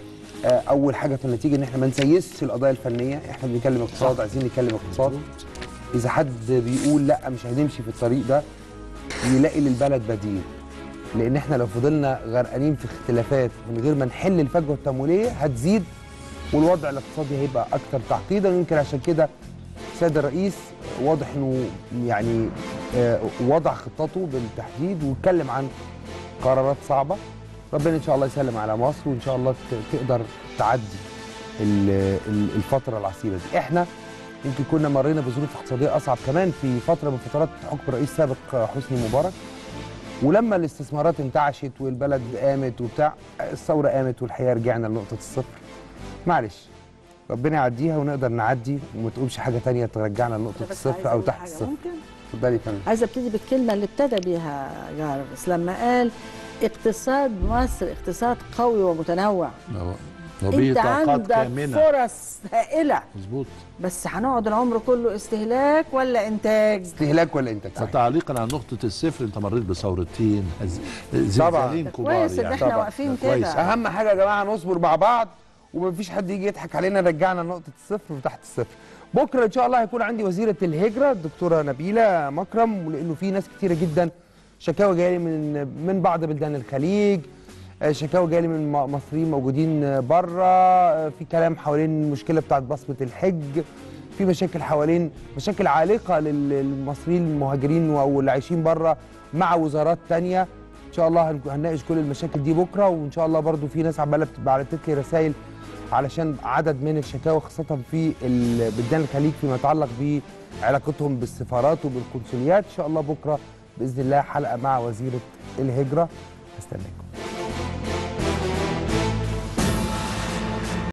آه، اول حاجه في النتيجه ان احنا ما نسيسش القضايا الفنيه احنا بنتكلم اقتصاد عايزين نتكلم اقتصاد اذا حد بيقول لا مش هنمشي في الطريق ده يلاقي للبلد بديل لان احنا لو فضلنا غرقانين في اختلافات من غير ما نحل الفجوه التمويليه هتزيد والوضع الاقتصادي هيبقى اكثر تعقيدا ويمكن عشان كده السيد الرئيس واضح انه يعني آه، وضع خطته بالتحديد واتكلم عن قرارات صعبه ربنا ان شاء الله يسلم على مصر وان شاء الله ت- تقدر تعدي ال- ال- الفتره العسيره دي احنا يمكن كنا مرينا بظروف اقتصاديه اصعب كمان في فتره من فترات حكم الرئيس السابق حسني مبارك ولما الاستثمارات انتعشت والبلد قامت وبتاع الثوره قامت والحقيقه رجعنا لنقطه الصفر معلش ربنا يعديها ونقدر نعدي وما تقومش حاجه تانية ترجعنا لنقطه بس الصفر عايزة او أقول تحت حاجة، الصفر ممكن اتفضلي يا فندم عايزه ابتدي بالكلمه اللي ابتدى بيها جارفيس لما قال اقتصاد مصر اقتصاد قوي ومتنوع وبه انت طاقات عندك كامنه فرص هائله مظبوط بس هنقعد العمر كله استهلاك ولا انتاج استهلاك ولا انتاج صحيح. فتعليقا على نقطة الصفر أنت مريت بثورتين هز- طبعاً. زلزالين ده كبار كويس ان يعني احنا طبعاً. واقفين ده كويس. كده اهم حاجه يا جماعه نصبر مع بعض ومفيش حد يجي يضحك علينا رجعنا لنقطه الصفر وتحت الصفر بكره ان شاء الله هيكون عندي وزيره الهجره الدكتوره نبيله مكرم ولانه في ناس كتيره جدا شكاوى جايه من من بعض بلدان الخليج آه، شكاوى جايه من م- مصريين موجودين بره في كلام حوالين المشكله بتاعت بصمه الحج في مشاكل حوالين مشاكل عالقه لل- للمصريين المهاجرين او اللي عايشين بره مع وزارات تانية ان شاء الله هن- هنناقش كل المشاكل دي بكره وان شاء الله برضو في ناس عماله بعتت لي رسائل علشان عدد من الشكاوى خاصه في ال- بلدان الخليج فيما يتعلق بعلاقتهم بالسفارات وبالقنصليات ان شاء الله بكره باذن الله حلقه مع وزيره الهجره استناكم